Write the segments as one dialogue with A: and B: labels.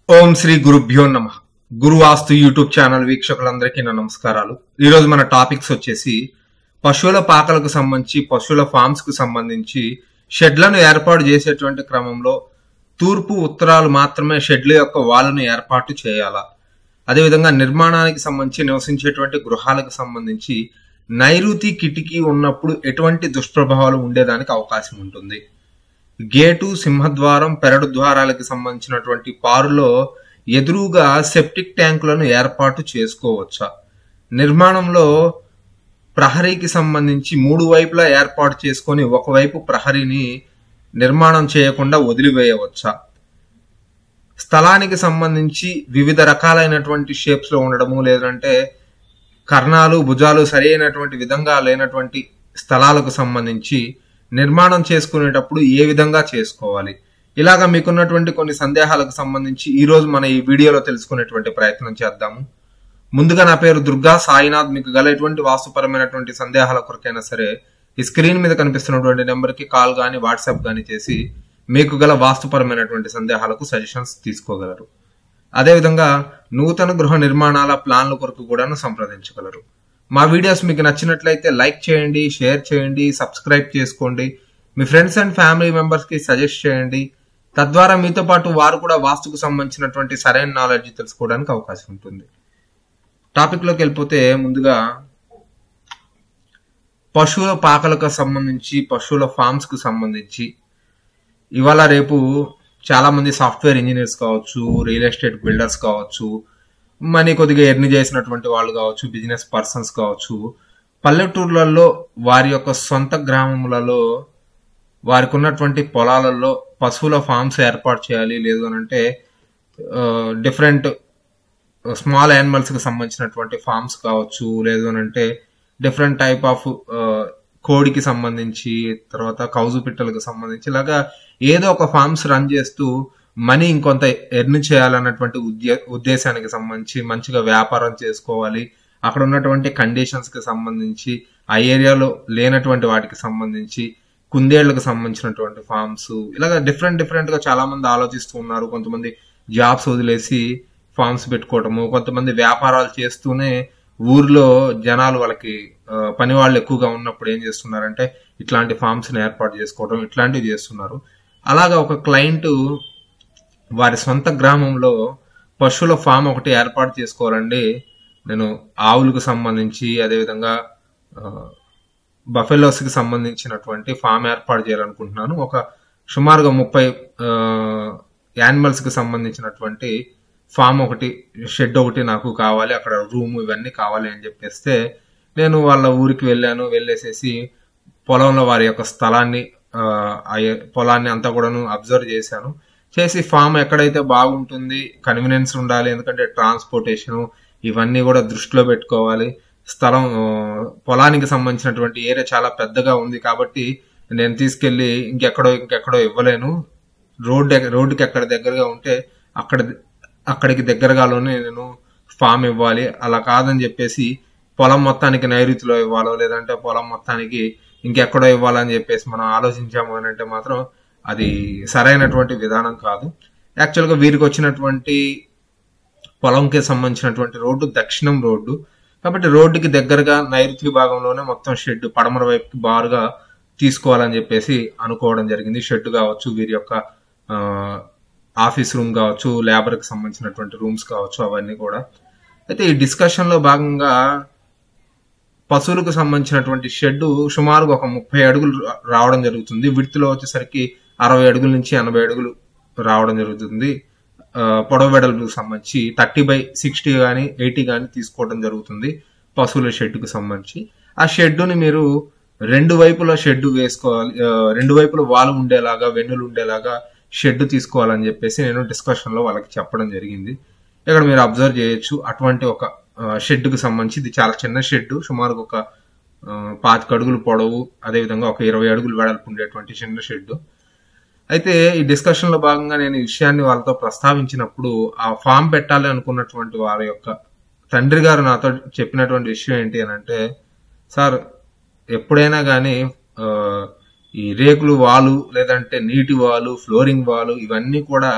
A: ఓం శ్రీ గురుభ్యో నమ గురువాస్తు YouTube channel వీక్షకులందరికీ నా నమస్కారాలు ఈ రోజు మన టాపిక్స్ వచ్చేసి పశువుల పాకలకు సంబంధించి పశువుల ఫార్మ్స్ కు సంబంధించి షెడ్లను ఏర్పాటు చేసేటువంటి క్రమంలో తూర్పు ఉత్తరాలు మాత్రమే షెడ్ల యొక్క వాలును ఏర్పాటు చేయాలా అదేవిధంగా నిర్మాణానికి సంబంధించి నివసించేటువంటి గృహాలకు సంబంధించి నైరుతి కిటికీ ఉన్నప్పుడు ఎటువంటి దుష్ప్రభావాలు ఉండేదానికి అవకాశం ఉంటుంది గేటు సింహద్వారం పెరడు ద్వారాలకు సంబంధించినటువంటి పారులో ఎదురుగా సెప్టిక్ ట్యాంకులను ఏర్పాటు చేసుకోవచ్చా నిర్మాణంలో ప్రహరీకి సంబంధించి మూడు వైపులా ఏర్పాటు చేసుకొని ఒకవైపు ప్రహరీని నిర్మాణం చేయకుండా వదిలివేయవచ్చా స్థలానికి సంబంధించి వివిధ రకాలైనటువంటి షేప్స్ లో ఉండడము లేదంటే కర్ణాలు భుజాలు సరైనటువంటి విధంగా లేనటువంటి స్థలాలకు సంబంధించి నిర్మాణం చేసుకునేటప్పుడు ఏ విధంగా చేసుకోవాలి ఇలాగా మీకున్నటువంటి కొన్ని సందేహాలకు సంబంధించి ఈ రోజు మన ఈ వీడియోలో తెలుసుకునేటువంటి ప్రయత్నం చేద్దాము ముందుగా నా పేరు దుర్గా సాయినాథ్ మీకు గల ఎటువంటి వాస్తుపరమైనటువంటి సందేహాల కొరకైనా సరే ఈ స్క్రీన్ మీద కనిపిస్తున్నటువంటి నెంబర్ కి కాల్ గానీ వాట్సాప్ గానీ చేసి మీకు గల వాస్తుపరమైనటువంటి సందేహాలకు సజెషన్స్ తీసుకోగలరు అదేవిధంగా నూతన గృహ నిర్మాణాల ప్లాన్ల కొరకు కూడాను సంప్రదించగలరు మా వీడియోస్ మీకు నచ్చినట్లయితే లైక్ చేయండి షేర్ చేయండి సబ్స్క్రైబ్ చేసుకోండి మీ ఫ్రెండ్స్ అండ్ ఫ్యామిలీ మెంబర్స్ కి సజెస్ట్ చేయండి తద్వారా మీతో పాటు వారు కూడా వాస్తుకు సంబంధించినటువంటి సరైన నాలెడ్జ్ తెలుసుకోవడానికి అవకాశం ఉంటుంది టాపిక్ లోకి వెళ్ళిపోతే ముందుగా పశువుల పాకలకు సంబంధించి పశువుల ఫార్మ్స్ కు సంబంధించి ఇవాళ రేపు చాలా మంది సాఫ్ట్వేర్ ఇంజనీర్స్ కావచ్చు రియల్ ఎస్టేట్ బిల్డర్స్ కావచ్చు మనీ కొద్దిగా ఎర్న్ చేసినటువంటి వాళ్ళు కావచ్చు బిజినెస్ పర్సన్స్ కావచ్చు పల్లెటూర్లలో వారి యొక్క సొంత గ్రామములలో వారికి ఉన్నటువంటి పొలాలలో పశువుల ఫార్మ్స్ ఏర్పాటు చేయాలి లేదు అని అంటే డిఫరెంట్ స్మాల్ యానిమల్స్ కి సంబంధించినటువంటి ఫార్మ్స్ కావచ్చు లేదు అని అంటే డిఫరెంట్ టైప్ ఆఫ్ కోడికి సంబంధించి తర్వాత కౌజు పిట్టలకు సంబంధించి ఇలాగా ఏదో ఒక ఫార్మ్స్ రన్ చేస్తూ మనీ ఇంకొంత ఎర్న్ చేయాలన్నటువంటి ఉద్దే ఉద్దేశానికి సంబంధించి మంచిగా వ్యాపారం చేసుకోవాలి అక్కడ ఉన్నటువంటి కండిషన్స్ కి సంబంధించి ఆ ఏరియాలో లేనటువంటి వాటికి సంబంధించి కుందేళ్లకు సంబంధించినటువంటి ఫార్మ్స్ ఇలాగ డిఫరెంట్ డిఫరెంట్ గా చాలా మంది ఆలోచిస్తూ ఉన్నారు కొంతమంది జాబ్స్ వదిలేసి ఫార్మ్స్ పెట్టుకోవటము కొంతమంది వ్యాపారాలు చేస్తూనే ఊర్లో జనాలు వాళ్ళకి పని వాళ్ళు ఎక్కువగా ఉన్నప్పుడు ఏం చేస్తున్నారంటే ఇట్లాంటి ఫార్మ్స్ ని ఏర్పాటు చేసుకోవడం ఇట్లాంటివి చేస్తున్నారు అలాగా ఒక క్లయింట్ వారి సొంత గ్రామంలో పశువుల ఫామ్ ఒకటి ఏర్పాటు చేసుకోవాలండి నేను ఆవులకు సంబంధించి అదేవిధంగా బఫెలోస్ కి సంబంధించినటువంటి ఫామ్ ఏర్పాటు చేయాలనుకుంటున్నాను ఒక సుమారుగా ముప్పై యానిమల్స్ కి సంబంధించినటువంటి ఫామ్ ఒకటి షెడ్ ఒకటి నాకు కావాలి అక్కడ రూమ్ ఇవన్నీ కావాలి అని చెప్పేస్తే నేను వాళ్ళ ఊరికి వెళ్ళాను వెళ్ళేసేసి పొలంలో వారి యొక్క స్థలాన్ని పొలాన్ని అంతా కూడాను అబ్జర్వ్ చేశాను చేసి ఫామ్ ఎక్కడైతే బాగుంటుంది కన్వీనియన్స్ ఉండాలి ఎందుకంటే ట్రాన్స్పోర్టేషన్ ఇవన్నీ కూడా దృష్టిలో పెట్టుకోవాలి స్థలం పొలానికి సంబంధించినటువంటి ఏరియా చాలా పెద్దగా ఉంది కాబట్టి నేను తీసుకెళ్లి ఇంకెక్కడో ఇంకెక్కడో ఇవ్వలేను రోడ్ రోడ్డుకి ఎక్కడ దగ్గరగా ఉంటే అక్కడ అక్కడికి దగ్గరగాలోనే నేను ఫామ్ ఇవ్వాలి అలా కాదని చెప్పేసి పొలం మొత్తానికి నైరుతిలో ఇవ్వాలో లేదంటే పొలం మొత్తానికి ఇంకెక్కడో ఇవ్వాలని చెప్పేసి మనం ఆలోచించాము అని అంటే మాత్రం అది సరైనటువంటి విధానం కాదు యాక్చువల్గా వీరికి వచ్చినటువంటి పొలంకి సంబంధించినటువంటి రోడ్డు దక్షిణం రోడ్డు కాబట్టి రోడ్డుకి దగ్గరగా నైరుతి భాగంలోనే మొత్తం షెడ్ పడమర వైపుకి బారుగా తీసుకోవాలని చెప్పేసి అనుకోవడం జరిగింది షెడ్ కావచ్చు వీరి యొక్క ఆఫీస్ రూమ్ కావచ్చు లేబర్కి సంబంధించినటువంటి రూమ్స్ కావచ్చు అవన్నీ కూడా అయితే ఈ డిస్కషన్ లో భాగంగా పశువులకు సంబంధించినటువంటి షెడ్ సుమారుగా ఒక ముప్పై అడుగులు రావడం జరుగుతుంది విడుతులో వచ్చేసరికి అరవై అడుగుల నుంచి ఎనభై అడుగులు రావడం జరుగుతుంది పొడవ వెడల్పుకు సంబంధించి థర్టీ బై సిక్స్టీ కానీ ఎయిటీ కానీ తీసుకోవడం జరుగుతుంది పశువుల షెడ్కు సంబంధించి ఆ షెడ్డుని మీరు రెండు వైపుల షెడ్ వేసుకోవాలి రెండు వైపుల వాలు ఉండేలాగా వెన్నులు ఉండేలాగా షెడ్ తీసుకోవాలని చెప్పేసి నేను డిస్కషన్ లో వాళ్ళకి చెప్పడం జరిగింది ఇక్కడ మీరు అబ్జర్వ్ చేయొచ్చు అటువంటి ఒక షెడ్ కు సంబంధించి ఇది చాలా చిన్న షెడ్ సుమారుగా ఒక పాతిక అడుగులు పొడవు అదేవిధంగా ఒక ఇరవై అడుగులు వెడల్పు ఉండేటువంటి చిన్న షెడ్ అయితే ఈ డిస్కషన్ లో భాగంగా నేను ఈ విషయాన్ని వాళ్ళతో ప్రస్తావించినప్పుడు ఆ ఫామ్ పెట్టాలి అనుకున్నటువంటి వారి యొక్క తండ్రి గారు నాతో చెప్పినటువంటి విషయం ఏంటి అని అంటే సార్ ఎప్పుడైనా కానీ ఈ రేకులు వాలు లేదంటే నీటి వాలు ఫ్లోరింగ్ వాలు ఇవన్నీ కూడా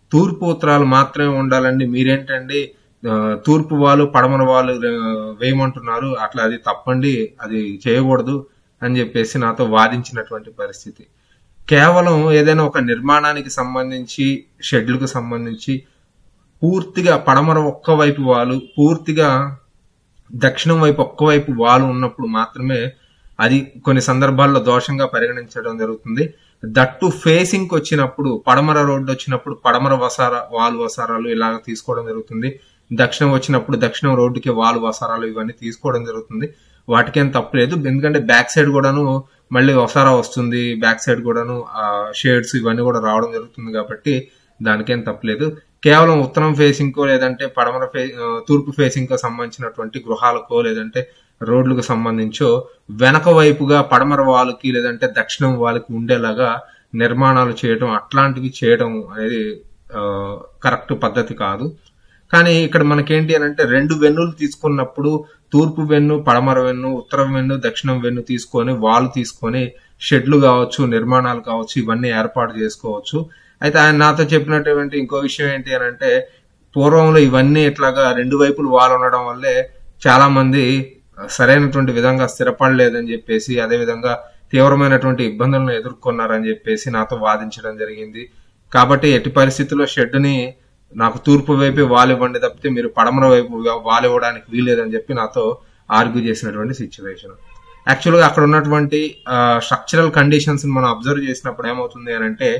A: తూర్పు ఉత్తరాలు మాత్రమే ఉండాలండి మీరేంటండి ఆ, తూర్పు వాళ్ళు పడమర వాళ్ళు ఆ, వేయమంటున్నారు అట్లా అది తప్పండి అది చేయకూడదు అని చెప్పేసి నాతో వాదించినటువంటి పరిస్థితి కేవలం ఏదైనా ఒక నిర్మాణానికి సంబంధించి షెడ్లకు సంబంధించి పూర్తిగా పడమర ఒక్క వైపు వాళ్ళు పూర్తిగా దక్షిణం వైపు ఒక్క వైపు వాలు ఉన్నప్పుడు మాత్రమే అది కొన్ని సందర్భాల్లో దోషంగా పరిగణించడం జరుగుతుంది దట్టు ఫేసింగ్ వచ్చినప్పుడు పడమర రోడ్డు వచ్చినప్పుడు పడమర వసార వాలు వసారాలు ఇలాగ తీసుకోవడం జరుగుతుంది దక్షిణం వచ్చినప్పుడు దక్షిణం రోడ్డుకి వాలు వసారాలు ఇవన్నీ తీసుకోవడం జరుగుతుంది వాటికేం తప్పలేదు ఎందుకంటే బ్యాక్ సైడ్ కూడాను మళ్ళీ వసారా వస్తుంది బ్యాక్ సైడ్ కూడాను షేడ్స్ ఇవన్నీ కూడా రావడం జరుగుతుంది కాబట్టి దానికేం తప్పలేదు కేవలం ఉత్తరం ఫేసింగ్ కో లేదంటే పడమర ఫే ఆ, తూర్పు ఫేసింగ్ కో సంబంధించినటువంటి గృహాలకో లేదంటే రోడ్లకు సంబంధించో వెనక వైపుగా పడమర వాళ్ళకి లేదంటే దక్షిణం వాళ్ళకి ఉండేలాగా నిర్మాణాలు చేయడం అట్లాంటివి చేయడం అనేది కరెక్ట్ పద్ధతి కాదు కానీ ఇక్కడ మనకేంటి అని అంటే రెండు వెన్నులు తీసుకున్నప్పుడు తూర్పు వెన్ను పడమర వెన్ను ఉత్తర వెన్ను దక్షిణం వెన్ను తీసుకొని వాళ్ళు తీసుకొని షెడ్లు కావచ్చు నిర్మాణాలు కావచ్చు ఇవన్నీ ఏర్పాటు చేసుకోవచ్చు అయితే ఆయన నాతో చెప్పినటువంటి ఇంకో విషయం ఏంటి అని అంటే పూర్వంలో ఇవన్నీ ఇట్లాగా రెండు వైపులు వాల్ ఉండడం వల్లే చాలా మంది సరైనటువంటి విధంగా స్థిరపడలేదని చెప్పేసి అదే విధంగా తీవ్రమైనటువంటి ఇబ్బందులను ఎదుర్కొన్నారని చెప్పేసి నాతో వాదించడం జరిగింది కాబట్టి ఎట్టి పరిస్థితుల్లో షెడ్ని నాకు తూర్పు వైపు వాల్ ఇవ్వండి తప్పితే మీరు పడమర వైపు వాల్ ఇవ్వడానికి వీలేదని చెప్పి నాతో ఆర్గ్యూ చేసినటువంటి సిచ్యువేషన్ యాక్చువల్గా అక్కడ ఉన్నటువంటి స్ట్రక్చరల్ కండిషన్స్ మనం అబ్జర్వ్ చేసినప్పుడు ఏమవుతుంది అని అంటే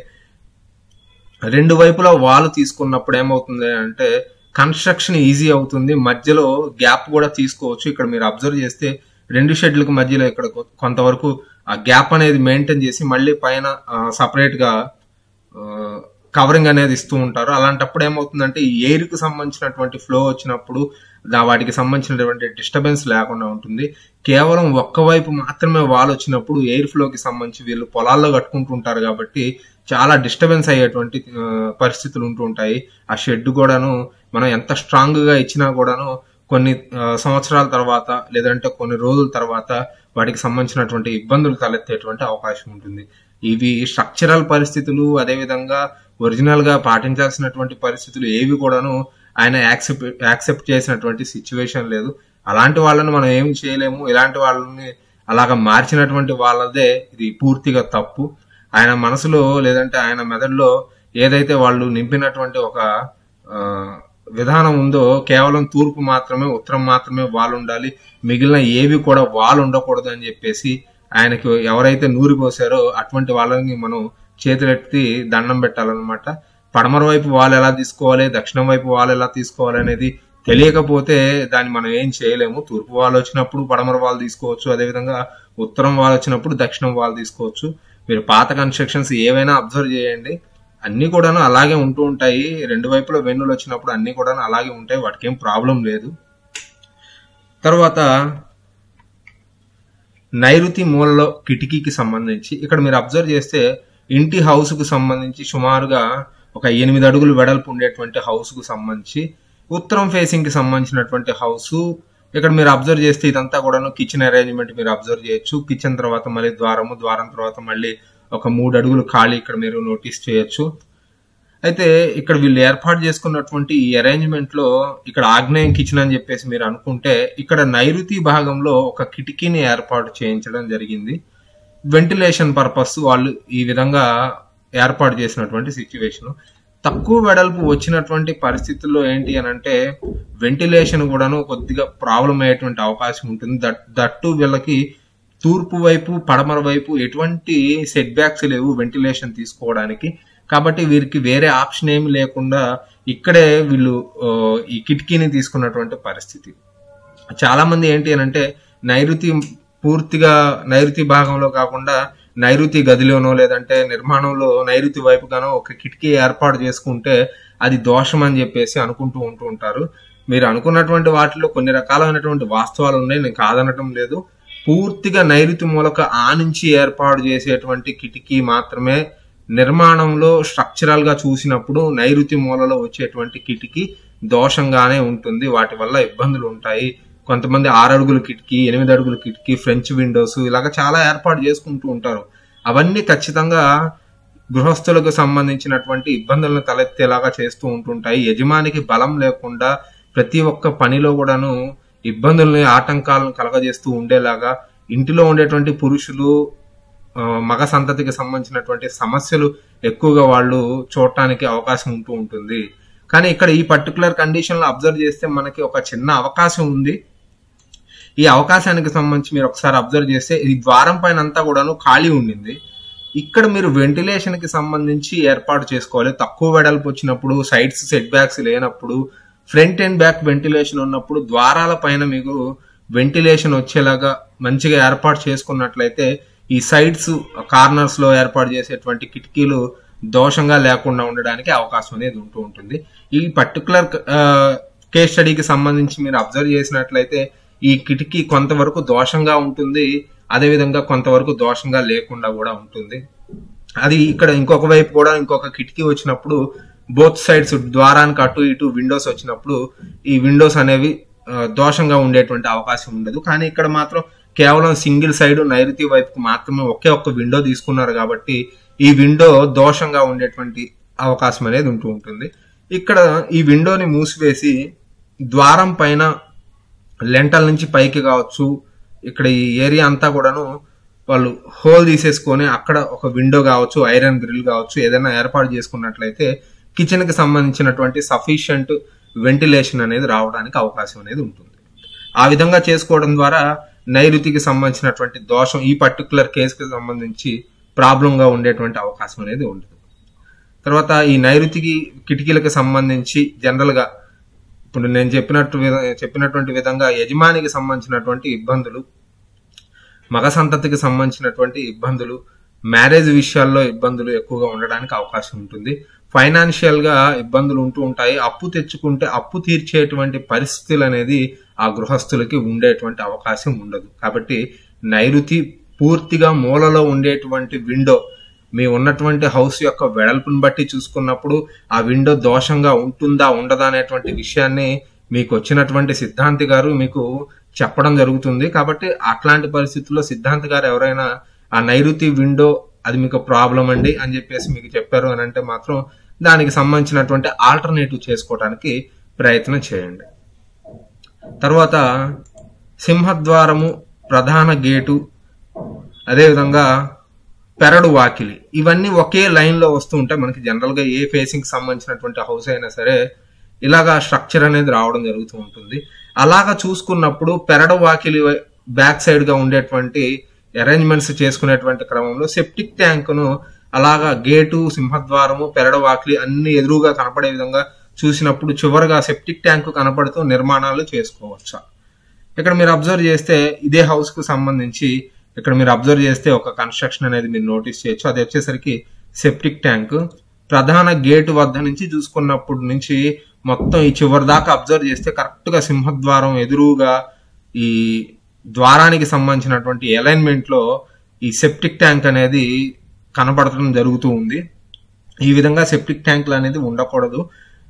A: రెండు వైపులా వాల్ తీసుకున్నప్పుడు ఏమవుతుంది అంటే కన్స్ట్రక్షన్ ఈజీ అవుతుంది మధ్యలో గ్యాప్ కూడా తీసుకోవచ్చు ఇక్కడ మీరు అబ్జర్వ్ చేస్తే రెండు షెడ్లకు మధ్యలో ఇక్కడ కొ- కొంతవరకు ఆ గ్యాప్ అనేది మెయింటైన్ చేసి మళ్ళీ పైన సపరేట్ గా కవరింగ్ అనేది ఇస్తూ ఉంటారు అలాంటప్పుడు ఏమవుతుందంటే ఈ ఎయిర్ కు సంబంధించినటువంటి ఫ్లో వచ్చినప్పుడు దా- వాటికి సంబంధించినటువంటి డిస్టర్బెన్స్ లేకుండా ఉంటుంది కేవలం ఒక్క వైపు మాత్రమే వాల్ వచ్చినప్పుడు ఎయిర్ ఫ్లోకి సంబంధించి వీళ్ళు పొలాల్లో కట్టుకుంటూ ఉంటారు కాబట్టి చాలా డిస్టర్బెన్స్ అయ్యేటువంటి ఆ, పరిస్థితులు ఉంటూ ఉంటాయి ఆ షెడ్ కూడాను మనం ఎంత స్ట్రాంగ్ గా ఇచ్చినా కూడాను కొన్ని ఆ, సంవత్సరాల తర్వాత లేదంటే కొన్ని రోజుల తర్వాత వాటికి సంబంధించినటువంటి ఇబ్బందులు తలెత్తేటువంటి అవకాశం ఉంటుంది ఇవి స్ట్రక్చరల్ పరిస్థితులు అదేవిధంగా ఒరిజినల్ గా పాటించాల్సినటువంటి పరిస్థితులు ఏవి కూడాను ఆయన యాక్సెప్ట్ యాక్సెప్ట్ చేసినటువంటి సిచ్యువేషన్ లేదు అలాంటి వాళ్ళని మనం ఏమి చేయలేము ఇలాంటి వాళ్ళని అలాగా మార్చినటువంటి వాళ్ళదే ఇది పూర్తిగా తప్పు ఆయన మనసులో లేదంటే ఆయన మెదడులో ఏదైతే వాళ్ళు నింపినటువంటి ఒక ఆ, విధానం ఉందో కేవలం తూర్పు మాత్రమే ఉత్తరం మాత్రమే వాళ్ళు ఉండాలి మిగిలిన ఏవి కూడా వాళ్ళు ఉండకూడదు అని చెప్పేసి ఆయనకి ఎవరైతే నూరి పోసారో అటువంటి వాళ్ళని మనం చేతులెత్తి దండం పెట్టాలన్నమాట పడమర వైపు వాళ్ళు ఎలా తీసుకోవాలి దక్షిణం వైపు వాళ్ళు ఎలా తీసుకోవాలి అనేది తెలియకపోతే దాన్ని మనం ఏం చేయలేము తూర్పు వాళ్ళు వచ్చినప్పుడు పడమర వాళ్ళు తీసుకోవచ్చు అదేవిధంగా ఉత్తరం వాళ్ళు వచ్చినప్పుడు దక్షిణం వాళ్ళు తీసుకోవచ్చు మీరు పాత కన్స్ట్రక్షన్స్ ఏవైనా అబ్జర్వ్ చేయండి అన్ని కూడాను అలాగే ఉంటూ ఉంటాయి రెండు వైపుల వెన్నులు వచ్చినప్పుడు అన్ని కూడాను అలాగే ఉంటాయి వాటికి ఏం ప్రాబ్లం లేదు తర్వాత నైరుతి మూలలో కిటికీకి సంబంధించి ఇక్కడ మీరు అబ్జర్వ్ చేస్తే ఇంటి హౌస్ కు సంబంధించి సుమారుగా ఒక ఎనిమిది అడుగులు వెడల్పు ఉండేటువంటి హౌస్ కు సంబంధించి ఉత్తరం ఫేసింగ్ కి సంబంధించినటువంటి హౌస్ ఇక్కడ మీరు అబ్జర్వ్ చేస్తే ఇదంతా కూడాను కిచెన్ అరేంజ్మెంట్ మీరు అబ్జర్వ్ చేయొచ్చు కిచెన్ తర్వాత మళ్ళీ ద్వారము ద్వారం తర్వాత మళ్ళీ ఒక మూడు అడుగులు ఖాళీ ఇక్కడ మీరు నోటీస్ చేయొచ్చు అయితే ఇక్కడ వీళ్ళు ఏర్పాటు చేసుకున్నటువంటి ఈ అరేంజ్మెంట్ లో ఇక్కడ ఆగ్నేయం కిచెన్ అని చెప్పేసి మీరు అనుకుంటే ఇక్కడ నైరుతి భాగంలో ఒక కిటికీని ఏర్పాటు చేయించడం జరిగింది వెంటిలేషన్ పర్పస్ వాళ్ళు ఈ విధంగా ఏర్పాటు చేసినటువంటి సిచ్యువేషన్ తక్కువ వెడల్పు వచ్చినటువంటి పరిస్థితుల్లో ఏంటి అని అంటే వెంటిలేషన్ కూడాను కొద్దిగా ప్రాబ్లం అయ్యేటువంటి అవకాశం ఉంటుంది దట్ దట్టు వీళ్ళకి తూర్పు వైపు పడమర వైపు ఎటువంటి సెట్ బ్యాక్స్ లేవు వెంటిలేషన్ తీసుకోవడానికి కాబట్టి వీరికి వేరే ఆప్షన్ ఏమి లేకుండా ఇక్కడే వీళ్ళు ఆ, ఈ కిటికీని తీసుకున్నటువంటి పరిస్థితి చాలా మంది ఏంటి అని అంటే నైరుతి పూర్తిగా నైరుతి భాగంలో కాకుండా నైరుతి గదిలోనో లేదంటే నిర్మాణంలో నైరుతి వైపుగానో ఒక కిటికీ ఏర్పాటు చేసుకుంటే అది దోషం అని చెప్పేసి అనుకుంటూ ఉంటూ ఉంటారు మీరు అనుకున్నటువంటి వాటిలో కొన్ని రకాలైనటువంటి వాస్తవాలు ఉన్నాయి నేను కాదనటం లేదు పూర్తిగా నైరుతి మూలక ఆ నుంచి ఏర్పాటు చేసేటువంటి కిటికీ మాత్రమే నిర్మాణంలో స్ట్రక్చరల్ గా చూసినప్పుడు నైరుతి మూలలో వచ్చేటువంటి కిటికీ దోషంగానే ఉంటుంది వాటి వల్ల ఇబ్బందులు ఉంటాయి కొంతమంది ఆరు అడుగుల కిటికీ ఎనిమిది అడుగుల కిటికీ ఫ్రెంచ్ విండోస్ ఇలాగ చాలా ఏర్పాటు చేసుకుంటూ ఉంటారు అవన్నీ ఖచ్చితంగా గృహస్థులకు సంబంధించినటువంటి ఇబ్బందులను తలెత్తేలాగా చేస్తూ ఉంటుంటాయి యజమానికి బలం లేకుండా ప్రతి ఒక్క పనిలో కూడాను ఇబ్బందుల్ని ఆటంకాలను కలగజేస్తూ ఉండేలాగా ఇంటిలో ఉండేటువంటి పురుషులు ఆ, మగ సంతతికి సంబంధించినటువంటి సమస్యలు ఎక్కువగా వాళ్ళు చూడటానికి అవకాశం ఉంటూ ఉంటుంది కానీ ఇక్కడ ఈ పర్టికులర్ కండిషన్ లో అబ్జర్వ్ చేస్తే మనకి ఒక చిన్న అవకాశం ఉంది ఈ అవకాశానికి సంబంధించి మీరు ఒకసారి అబ్జర్వ్ చేస్తే ఈ ద్వారం పైన అంతా కూడాను ఖాళీ ఉండింది ఇక్కడ మీరు వెంటిలేషన్ కి సంబంధించి ఏర్పాటు చేసుకోవాలి తక్కువ వెడల్పు వచ్చినప్పుడు సైడ్స్ సెట్ బ్యాక్స్ లేనప్పుడు ఫ్రంట్ అండ్ బ్యాక్ వెంటిలేషన్ ఉన్నప్పుడు ద్వారాల పైన మీకు వెంటిలేషన్ వచ్చేలాగా మంచిగా ఏర్పాటు చేసుకున్నట్లయితే ఈ సైడ్స్ కార్నర్స్ లో ఏర్పాటు చేసేటువంటి కిటికీలు దోషంగా లేకుండా ఉండడానికి అవకాశం అనేది ఉంటూ ఉంటుంది ఈ పర్టికులర్ కేస్ స్టడీకి సంబంధించి మీరు అబ్జర్వ్ చేసినట్లయితే ఈ కిటికీ కొంతవరకు దోషంగా ఉంటుంది అదేవిధంగా కొంతవరకు దోషంగా లేకుండా కూడా ఉంటుంది అది ఇక్కడ ఇంకొక వైపు కూడా ఇంకొక కిటికీ వచ్చినప్పుడు బోత్ సైడ్స్ ద్వారానికి అటు ఇటు విండోస్ వచ్చినప్పుడు ఈ విండోస్ అనేవి ఆ, దోషంగా ఉండేటువంటి అవకాశం ఉండదు కానీ ఇక్కడ మాత్రం కేవలం సింగిల్ సైడ్ నైరుతి వైపుకు మాత్రమే ఒకే ఒక్క విండో తీసుకున్నారు కాబట్టి ఈ విండో దోషంగా ఉండేటువంటి అవకాశం అనేది ఉంటూ ఉంటుంది ఇక్కడ ఈ విండోని మూసివేసి ద్వారం పైన లెంటల్ నుంచి పైకి కావచ్చు ఇక్కడ ఈ ఏరియా అంతా కూడాను వాళ్ళు హోల్ తీసేసుకొని అక్కడ ఒక విండో కావచ్చు ఐరన్ గ్రిల్ కావచ్చు ఏదైనా ఏర్పాటు చేసుకున్నట్లయితే కిచెన్ కి సంబంధించినటువంటి సఫిషియంట్ వెంటిలేషన్ అనేది రావడానికి అవకాశం అనేది ఉంటుంది ఆ విధంగా చేసుకోవడం ద్వారా నైరుతికి సంబంధించినటువంటి దోషం ఈ పర్టికులర్ కేసుకి సంబంధించి ప్రాబ్లం గా ఉండేటువంటి అవకాశం అనేది ఉండదు తర్వాత ఈ నైరుతికి కిటికీలకు సంబంధించి జనరల్ గా ఇప్పుడు నేను చెప్పినట్టు విధ- చెప్పినటువంటి విధంగా యజమానికి సంబంధించినటువంటి ఇబ్బందులు మగ సంతతికి సంబంధించినటువంటి ఇబ్బందులు మ్యారేజ్ విషయాల్లో ఇబ్బందులు ఎక్కువగా ఉండడానికి అవకాశం ఉంటుంది ఫైనాన్షియల్ గా ఇబ్బందులు ఉంటూ ఉంటాయి అప్పు తెచ్చుకుంటే అప్పు తీర్చేటువంటి పరిస్థితులు అనేది ఆ గృహస్థులకి ఉండేటువంటి అవకాశం ఉండదు కాబట్టి నైరుతి పూర్తిగా మూలలో ఉండేటువంటి విండో మీ ఉన్నటువంటి హౌస్ యొక్క వెడల్పుని బట్టి చూసుకున్నప్పుడు ఆ విండో దోషంగా ఉంటుందా ఉండదా అనేటువంటి విషయాన్ని మీకు వచ్చినటువంటి సిద్ధాంతి గారు మీకు చెప్పడం జరుగుతుంది కాబట్టి అట్లాంటి పరిస్థితుల్లో సిద్ధాంతి గారు ఎవరైనా ఆ నైరుతి విండో అది మీకు ప్రాబ్లం అండి అని చెప్పేసి మీకు చెప్పారు అని అంటే మాత్రం దానికి సంబంధించినటువంటి ఆల్టర్నేటివ్ చేసుకోవడానికి ప్రయత్నం చేయండి తర్వాత సింహద్వారము ప్రధాన గేటు అదేవిధంగా పెరడు వాకిలి ఇవన్నీ ఒకే లైన్ లో వస్తూ ఉంటాయి మనకి జనరల్ గా ఏ ఫేసింగ్ సంబంధించినటువంటి హౌస్ అయినా సరే ఇలాగా స్ట్రక్చర్ అనేది రావడం జరుగుతూ ఉంటుంది అలాగా చూసుకున్నప్పుడు పెరడు వాకిలి బ్యాక్ సైడ్ గా ఉండేటువంటి అరేంజ్మెంట్స్ చేసుకునేటువంటి క్రమంలో సెప్టిక్ ట్యాంక్ ను అలాగా గేటు సింహద్వారము పెరడు వాకిలి అన్ని ఎదురుగా కనపడే విధంగా చూసినప్పుడు చివరిగా సెప్టిక్ ట్యాంక్ కనపడుతూ నిర్మాణాలు చేసుకోవచ్చా ఇక్కడ మీరు అబ్జర్వ్ చేస్తే ఇదే హౌస్ కు సంబంధించి ఇక్కడ మీరు అబ్జర్వ్ చేస్తే ఒక కన్స్ట్రక్షన్ అనేది మీరు నోటీస్ చేయొచ్చు అది వచ్చేసరికి సెప్టిక్ ట్యాంక్ ప్రధాన గేటు వద్ద నుంచి చూసుకున్నప్పుడు నుంచి మొత్తం ఈ చివరి దాకా అబ్జర్వ్ చేస్తే కరెక్ట్ గా సింహద్వారం ఎదురుగా ఈ ద్వారానికి సంబంధించినటువంటి అలైన్మెంట్ లో ఈ సెప్టిక్ ట్యాంక్ అనేది కనపడటం జరుగుతూ ఉంది ఈ విధంగా సెప్టిక్ ట్యాంకులు అనేది ఉండకూడదు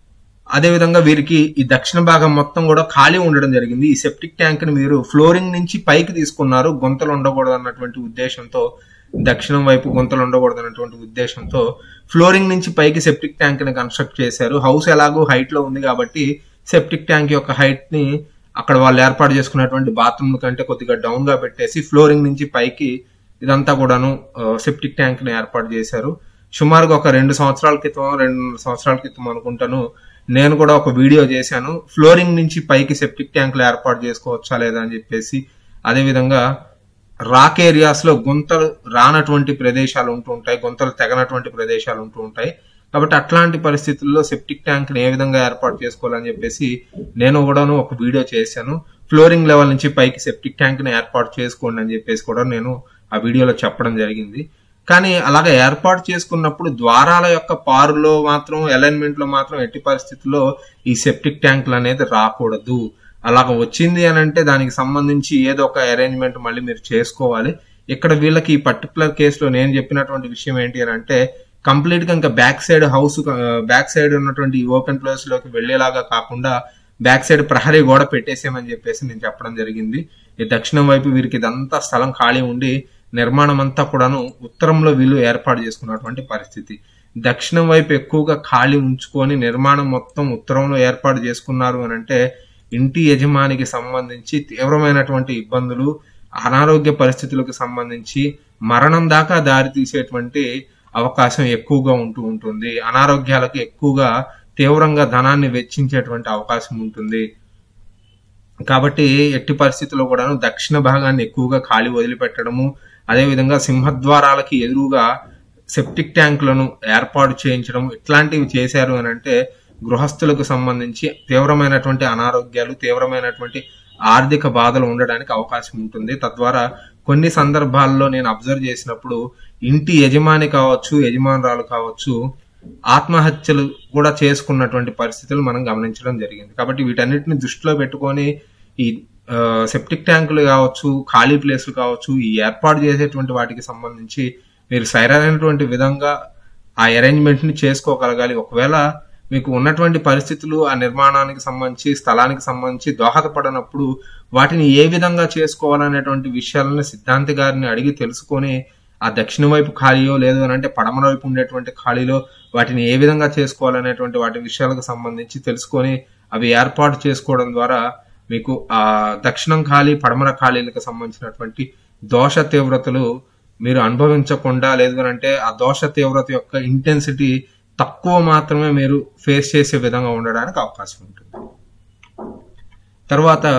A: అదే విధంగా వీరికి ఈ దక్షిణ భాగం మొత్తం కూడా ఖాళీ ఉండడం జరిగింది ఈ సెప్టిక్ ట్యాంక్ ని మీరు ఫ్లోరింగ్ నుంచి పైకి తీసుకున్నారు గుంతలు ఉండకూడదు అన్నటువంటి ఉద్దేశంతో దక్షిణం వైపు గుంతలు ఉండకూడదు అన్నటువంటి ఉద్దేశంతో ఫ్లోరింగ్ నుంచి పైకి సెప్టిక్ ట్యాంక్ ని కన్స్ట్రక్ట్ చేశారు హౌస్ ఎలాగో హైట్ లో ఉంది కాబట్టి సెప్టిక్ ట్యాంక్ యొక్క హైట్ ని అక్కడ వాళ్ళు ఏర్పాటు చేసుకున్నటువంటి బాత్రూమ్ కంటే కొద్దిగా డౌన్ గా పెట్టేసి ఫ్లోరింగ్ నుంచి పైకి ఇదంతా కూడాను సెప్టిక్ ట్యాంక్ ని ఏర్పాటు చేశారు సుమారుగా ఒక రెండు సంవత్సరాల క్రితం రెండు సంవత్సరాల క్రితం అనుకుంటాను నేను కూడా ఒక వీడియో చేశాను ఫ్లోరింగ్ నుంచి పైకి సెప్టిక్ ట్యాంకులు ఏర్పాటు చేసుకోవచ్చా లేదా అని చెప్పేసి అదే విధంగా రాక్ ఏరియాస్ లో గుంతలు రానటువంటి ప్రదేశాలు ఉంటూ ఉంటాయి గుంతలు తెగనటువంటి ప్రదేశాలు ఉంటూ ఉంటాయి కాబట్టి అట్లాంటి పరిస్థితుల్లో సెప్టిక్ ట్యాంక్ ని ఏ విధంగా ఏర్పాటు చేసుకోవాలని చెప్పేసి నేను కూడాను ఒక వీడియో చేశాను ఫ్లోరింగ్ లెవెల్ నుంచి పైకి సెప్టిక్ ట్యాంక్ ని ఏర్పాటు చేసుకోండి అని చెప్పేసి కూడా నేను ఆ వీడియోలో చెప్పడం జరిగింది కానీ అలాగే ఏర్పాటు చేసుకున్నప్పుడు ద్వారాల యొక్క పారులో మాత్రం అలైన్మెంట్ లో మాత్రం ఎట్టి పరిస్థితుల్లో ఈ సెప్టిక్ ట్యాంకులు అనేది రాకూడదు అలాగ వచ్చింది అని అంటే దానికి సంబంధించి ఏదో ఒక అరేంజ్మెంట్ మళ్ళీ మీరు చేసుకోవాలి ఇక్కడ వీళ్ళకి ఈ పర్టికులర్ కేసులో నేను చెప్పినటువంటి విషయం ఏంటి అని అంటే కంప్లీట్ గా ఇంకా back side house back side ఉన్నటువంటి ఓపెన్ ప్లేస్ లోకి వెళ్లేలాగా కాకుండా బ్యాక్ సైడ్ ప్రహరీ గోడ పెట్టేసామని చెప్పేసి నేను చెప్పడం జరిగింది ఈ దక్షిణం వైపు వీరికి ఇదంతా స్థలం ఖాళీ ఉండి నిర్మాణం అంతా కూడాను ఉత్తరంలో వీళ్ళు ఏర్పాటు చేసుకున్నటువంటి పరిస్థితి దక్షిణం వైపు ఎక్కువగా ఖాళీ ఉంచుకొని నిర్మాణం మొత్తం ఉత్తరంలో ఏర్పాటు చేసుకున్నారు అని అంటే ఇంటి యజమానికి సంబంధించి తీవ్రమైనటువంటి ఇబ్బందులు అనారోగ్య పరిస్థితులకు సంబంధించి మరణం దాకా దారి తీసేటువంటి అవకాశం ఎక్కువగా ఉంటూ ఉంటుంది అనారోగ్యాలకు ఎక్కువగా తీవ్రంగా ధనాన్ని వెచ్చించేటువంటి అవకాశం ఉంటుంది కాబట్టి ఎట్టి పరిస్థితుల్లో కూడాను దక్షిణ భాగాన్ని ఎక్కువగా ఖాళీ వదిలిపెట్టడము అదేవిధంగా సింహద్వారాలకి ఎదురుగా సెప్టిక్ ట్యాంకులను ఏర్పాటు చేయించడం ఇట్లాంటివి చేశారు అని అంటే గృహస్థులకు సంబంధించి తీవ్రమైనటువంటి అనారోగ్యాలు తీవ్రమైనటువంటి ఆర్థిక బాధలు ఉండడానికి అవకాశం ఉంటుంది తద్వారా కొన్ని సందర్భాల్లో నేను అబ్జర్వ్ చేసినప్పుడు ఇంటి యజమాని కావచ్చు యజమానురాలు కావచ్చు ఆత్మహత్యలు కూడా చేసుకున్నటువంటి పరిస్థితులు మనం గమనించడం జరిగింది కాబట్టి వీటన్నిటిని దృష్టిలో పెట్టుకొని ఈ ఆ, సెప్టిక్ ట్యాంకులు కావచ్చు ఖాళీ ప్లేసులు కావచ్చు ఈ ఏర్పాటు చేసేటువంటి వాటికి సంబంధించి మీరు సరైనటువంటి విధంగా ఆ అరేంజ్మెంట్ ని చేసుకోగలగాలి ఒకవేళ మీకు ఉన్నటువంటి పరిస్థితులు ఆ నిర్మాణానికి సంబంధించి స్థలానికి సంబంధించి దోహదపడనప్పుడు వాటిని ఏ విధంగా చేసుకోవాలనేటువంటి విషయాలను సిద్ధాంతి గారిని అడిగి తెలుసుకొని ఆ దక్షిణ వైపు ఖాళీయో లేదు అని అంటే పడమర వైపు ఉండేటువంటి ఖాళీలో వాటిని ఏ విధంగా చేసుకోవాలనేటువంటి వాటి విషయాలకు సంబంధించి తెలుసుకొని అవి ఏర్పాటు చేసుకోవడం ద్వారా మీకు ఆ దక్షిణం ఖాళీ పడమర ఖాళీలకు సంబంధించినటువంటి దోష తీవ్రతలు మీరు అనుభవించకుండా లేదు అని అంటే ఆ దోష తీవ్రత యొక్క ఇంటెన్సిటీ తక్కువ మాత్రమే మీరు ఫేస్ చేసే విధంగా ఉండడానికి అవకాశం ఉంటుంది తర్వాత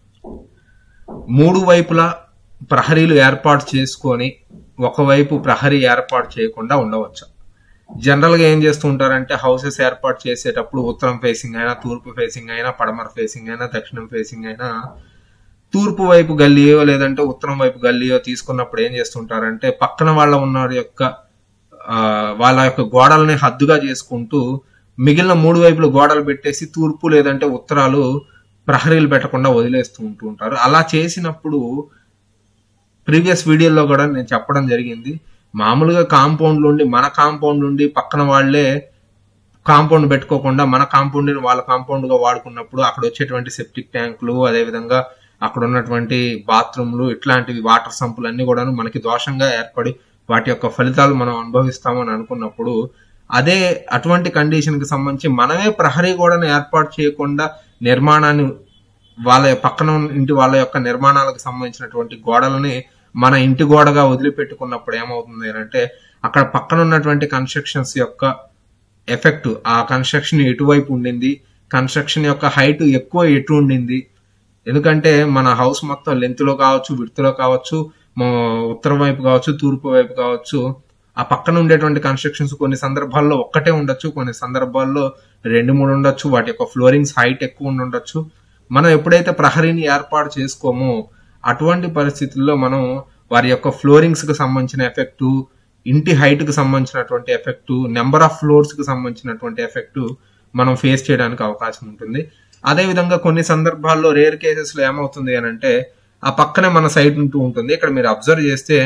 A: మూడు వైపులా ప్రహరీలు ఏర్పాటు చేసుకొని ఒకవైపు ప్రహరీ ఏర్పాటు చేయకుండా ఉండవచ్చు జనరల్ గా ఏం చేస్తూ ఉంటారంటే హౌసెస్ ఏర్పాటు చేసేటప్పుడు ఉత్తరం ఫేసింగ్ అయినా తూర్పు ఫేసింగ్ అయినా పడమర ఫేసింగ్ అయినా దక్షిణం ఫేసింగ్ అయినా తూర్పు వైపు గల్లీయో లేదంటే ఉత్తరం వైపు గల్లీయో తీసుకున్నప్పుడు ఏం చేస్తుంటారంటే పక్కన వాళ్ళ ఉన్న యొక్క ఆ, వాళ్ళ యొక్క గోడల్ని హద్దుగా చేసుకుంటూ మిగిలిన మూడు వైపులు గోడలు పెట్టేసి తూర్పు లేదంటే ఉత్తరాలు ప్రహరీలు పెట్టకుండా వదిలేస్తూ ఉంటూ ఉంటారు అలా చేసినప్పుడు ప్రీవియస్ వీడియోలో కూడా నేను చెప్పడం జరిగింది మామూలుగా కాంపౌండ్ నుండి మన కాంపౌండ్ నుండి పక్కన వాళ్ళే కాంపౌండ్ పెట్టుకోకుండా మన కాంపౌండ్ వాళ్ళ కాంపౌండ్ గా వాడుకున్నప్పుడు అక్కడ వచ్చేటువంటి సెప్టిక్ ట్యాంకులు అదేవిధంగా అక్కడ ఉన్నటువంటి బాత్రూమ్లు ఇట్లాంటివి వాటర్ సంపులు అన్ని కూడా మనకి దోషంగా ఏర్పడి వాటి యొక్క ఫలితాలు మనం అనుభవిస్తామని అనుకున్నప్పుడు అదే అటువంటి కండిషన్ కి సంబంధించి మనమే ప్రహరీ గోడను ఏర్పాటు చేయకుండా నిర్మాణాన్ని వాళ్ళ పక్కన ఉన్న ఇంటి వాళ్ళ యొక్క నిర్మాణాలకు సంబంధించినటువంటి గోడలని మన ఇంటి గోడగా వదిలిపెట్టుకున్నప్పుడు ఏమవుతుంది అంటే అక్కడ పక్కన ఉన్నటువంటి కన్స్ట్రక్షన్స్ యొక్క ఎఫెక్ట్ ఆ కన్స్ట్రక్షన్ ఎటువైపు ఉండింది కన్స్ట్రక్షన్ యొక్క హైట్ ఎక్కువ ఎటు ఉండింది ఎందుకంటే మన హౌస్ మొత్తం లెంత్ లో కావచ్చు విడ్త్ లో కావచ్చు మా ఉత్తరం వైపు కావచ్చు తూర్పు వైపు కావచ్చు ఆ పక్కన ఉండేటువంటి కన్స్ట్రక్షన్స్ కొన్ని సందర్భాల్లో ఒక్కటే ఉండొచ్చు కొన్ని సందర్భాల్లో రెండు మూడు ఉండొచ్చు వాటి యొక్క ఫ్లోరింగ్స్ హైట్ ఎక్కువ ఉండి ఉండొచ్చు మనం ఎప్పుడైతే ప్రహరీని ఏర్పాటు చేసుకోమో అటువంటి పరిస్థితుల్లో మనం వారి యొక్క ఫ్లోరింగ్స్ కి సంబంధించిన ఎఫెక్ట్ ఇంటి హైట్ కి సంబంధించినటువంటి ఎఫెక్ట్ నెంబర్ ఆఫ్ ఫ్లోర్స్ కి సంబంధించినటువంటి ఎఫెక్ట్ మనం ఫేస్ చేయడానికి అవకాశం ఉంటుంది అదే విధంగా కొన్ని సందర్భాల్లో రేర్ కేసెస్ లో ఏమవుతుంది అని అంటే ఆ పక్కనే మన సైట్ ఉంటూ ఉంటుంది ఇక్కడ మీరు అబ్జర్వ్ చేస్తే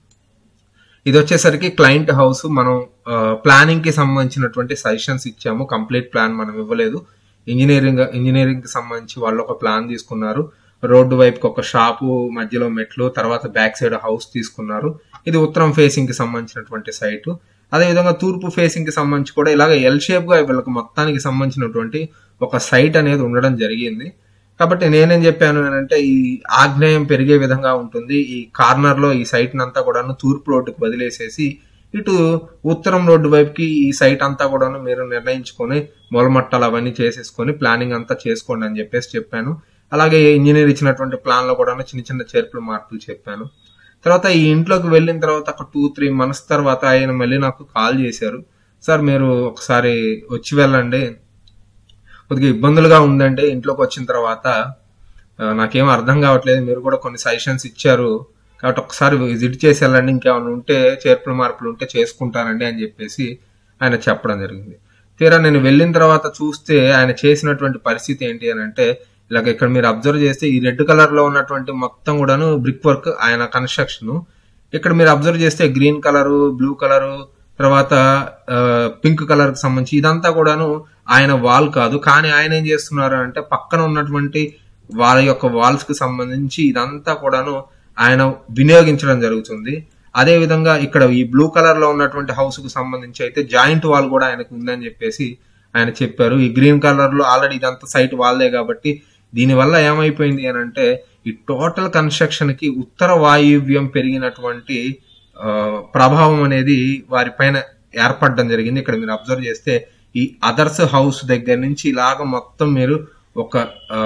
A: ఇది వచ్చేసరికి క్లయింట్ హౌస్ మనం ప్లానింగ్ కి సంబంధించినటువంటి సజెషన్స్ ఇచ్చాము కంప్లీట్ ప్లాన్ మనం ఇవ్వలేదు ఇంజనీరింగ్ ఇంజనీరింగ్ కి సంబంధించి వాళ్ళు ఒక ప్లాన్ తీసుకున్నారు రోడ్డు వైపుకి ఒక షాపు మధ్యలో మెట్లు తర్వాత బ్యాక్ సైడ్ హౌస్ తీసుకున్నారు ఇది ఉత్తరం ఫేసింగ్ కి సంబంధించినటువంటి సైట్ అదే విధంగా తూర్పు ఫేసింగ్ కి సంబంధించి కూడా ఇలాగ ఎల్ షేప్ గా వీళ్ళకి మొత్తానికి సంబంధించినటువంటి ఒక సైట్ అనేది ఉండడం జరిగింది కాబట్టి నేనేం చెప్పాను అని అంటే ఈ ఆగ్నేయం పెరిగే విధంగా ఉంటుంది ఈ కార్నర్ లో ఈ సైట్ అంతా కూడాను తూర్పు రోడ్డుకు వదిలేసేసి ఇటు ఉత్తరం రోడ్డు వైపుకి ఈ సైట్ అంతా కూడాను మీరు నిర్ణయించుకొని మొలమట్టలు అవన్నీ చేసేసుకొని ప్లానింగ్ అంతా చేసుకోండి అని చెప్పేసి చెప్పాను అలాగే ఇంజనీర్ ఇచ్చినటువంటి ప్లాన్ లో కూడా చిన్న చిన్న చేర్పులు మార్పులు చెప్పాను తర్వాత ఈ ఇంట్లోకి వెళ్ళిన తర్వాత ఒక టూ త్రీ మంత్స్ తర్వాత ఆయన మళ్ళీ నాకు కాల్ చేశారు సార్ మీరు ఒకసారి వచ్చి వెళ్ళండి కొద్దిగా ఇబ్బందులుగా ఉందండి ఇంట్లోకి వచ్చిన తర్వాత ఆ, నాకేం అర్థం కావట్లేదు మీరు కూడా కొన్ని సజెషన్స్ ఇచ్చారు కాబట్టి ఒకసారి విజిట్ చేసి వెళ్ళండి ఇంకేమైనా ఉంటే చేర్పులు మార్పులు ఉంటే చేసుకుంటానండి అని చెప్పేసి ఆయన చెప్పడం జరిగింది తీరా నేను వెళ్ళిన తర్వాత చూస్తే ఆయన చేసినటువంటి పరిస్థితి ఏంటి అని అంటే ఇలాగ ఇక్కడ మీరు అబ్జర్వ్ చేస్తే ఈ రెడ్ కలర్ లో ఉన్నటువంటి మొత్తం కూడాను బ్రిక్ వర్క్ ఆయన కన్స్ట్రక్షన్ ఇక్కడ మీరు అబ్జర్వ్ చేస్తే గ్రీన్ కలరు బ్లూ కలరు తర్వాత పింక్ కలర్ కి సంబంధించి ఇదంతా కూడాను ఆయన వాల్ కాదు కానీ ఆయన ఏం చేస్తున్నారు అంటే పక్కన ఉన్నటువంటి వాళ్ళ యొక్క వాల్స్ కి సంబంధించి ఇదంతా కూడాను ఆయన వినియోగించడం జరుగుతుంది అదే విధంగా ఇక్కడ ఈ బ్లూ కలర్ లో ఉన్నటువంటి హౌస్ కు సంబంధించి అయితే జాయింట్ వాల్ కూడా ఆయనకు ఉందని చెప్పేసి ఆయన చెప్పారు ఈ గ్రీన్ కలర్ లో ఆల్రెడీ ఇదంతా సైట్ వాళ్ళదే కాబట్టి దీనివల్ల ఏమైపోయింది అని అంటే ఈ టోటల్ కన్స్ట్రక్షన్ కి ఉత్తర వాయువ్యం పెరిగినటువంటి ఆ, ప్రభావం అనేది వారిపైన ఏర్పడడం జరిగింది ఇక్కడ మీరు అబ్జర్వ్ చేస్తే ఈ అదర్స్ హౌస్ దగ్గర నుంచి ఇలాగ మొత్తం మీరు ఒక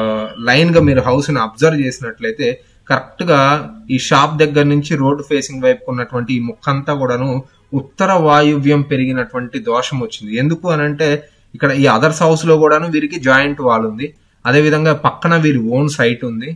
A: లైన్ గా మీరు హౌస్ ని అబ్జర్వ్ చేసినట్లయితే కరెక్ట్ గా ఈ షాప్ దగ్గర నుంచి రోడ్ ఫేసింగ్ వైపు ఉన్నటువంటి ఈ ముక్కంతా కూడాను ఉత్తర వాయువ్యం పెరిగినటువంటి దోషం వచ్చింది ఎందుకు అని అంటే ఇక్కడ ఈ అదర్స్ హౌస్ లో కూడాను వీరికి జాయింట్ వాల్ ఉంది అదే విధంగా పక్కన వీరి ఓన్ సైట్ ఉంది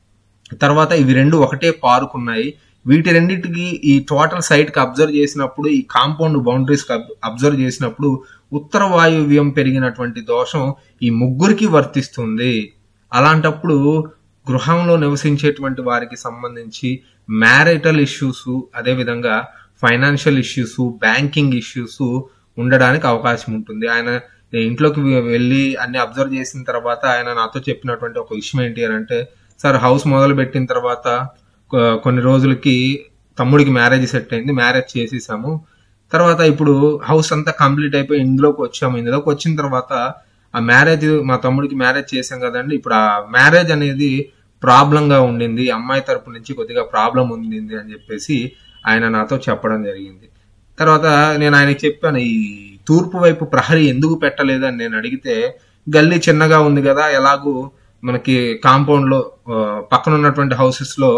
A: తర్వాత ఇవి రెండు ఒకటే పార్క్ ఉన్నాయి వీటి రెండింటికి ఈ టోటల్ సైట్ కి అబ్జర్వ్ చేసినప్పుడు ఈ కాంపౌండ్ బౌండరీస్ కి అబ్జర్వ్ చేసినప్పుడు ఉత్తర వాయువ్యం పెరిగినటువంటి దోషం ఈ ముగ్గురికి వర్తిస్తుంది అలాంటప్పుడు గృహంలో నివసించేటువంటి వారికి సంబంధించి మ్యారిటల్ ఇష్యూస్ అదే విధంగా ఫైనాన్షియల్ ఇష్యూస్ బ్యాంకింగ్ ఇష్యూస్ ఉండడానికి అవకాశం ఉంటుంది ఆయన నేను ఇంట్లోకి వె- వెళ్ళి అన్ని అబ్జర్వ్ చేసిన తర్వాత ఆయన నాతో చెప్పినటువంటి ఒక విషయం ఏంటి అని అంటే సార్ హౌస్ మొదలు పెట్టిన తర్వాత కొ- కొన్ని రోజులకి తమ్ముడికి మ్యారేజ్ సెట్ అయింది మ్యారేజ్ చేసేసాము తర్వాత ఇప్పుడు హౌస్ అంతా కంప్లీట్ అయిపోయి ఇందులోకి వచ్చాము ఇందులోకి వచ్చిన తర్వాత ఆ మ్యారేజ్ మా తమ్ముడికి మ్యారేజ్ చేసాం కదండి ఇప్పుడు ఆ మ్యారేజ్ అనేది ప్రాబ్లం గా ఉండింది అమ్మాయి తరపు నుంచి కొద్దిగా ప్రాబ్లం ఉండింది అని చెప్పేసి ఆయన నాతో చెప్పడం జరిగింది తర్వాత నేను ఆయనకి చెప్పాను ఈ తూర్పు వైపు ప్రహరీ ఎందుకు పెట్టలేదు అని నేను అడిగితే గల్లీ చిన్నగా ఉంది కదా ఎలాగూ మనకి కాంపౌండ్ లో ఆ, పక్కన ఉన్నటువంటి హౌసెస్ లో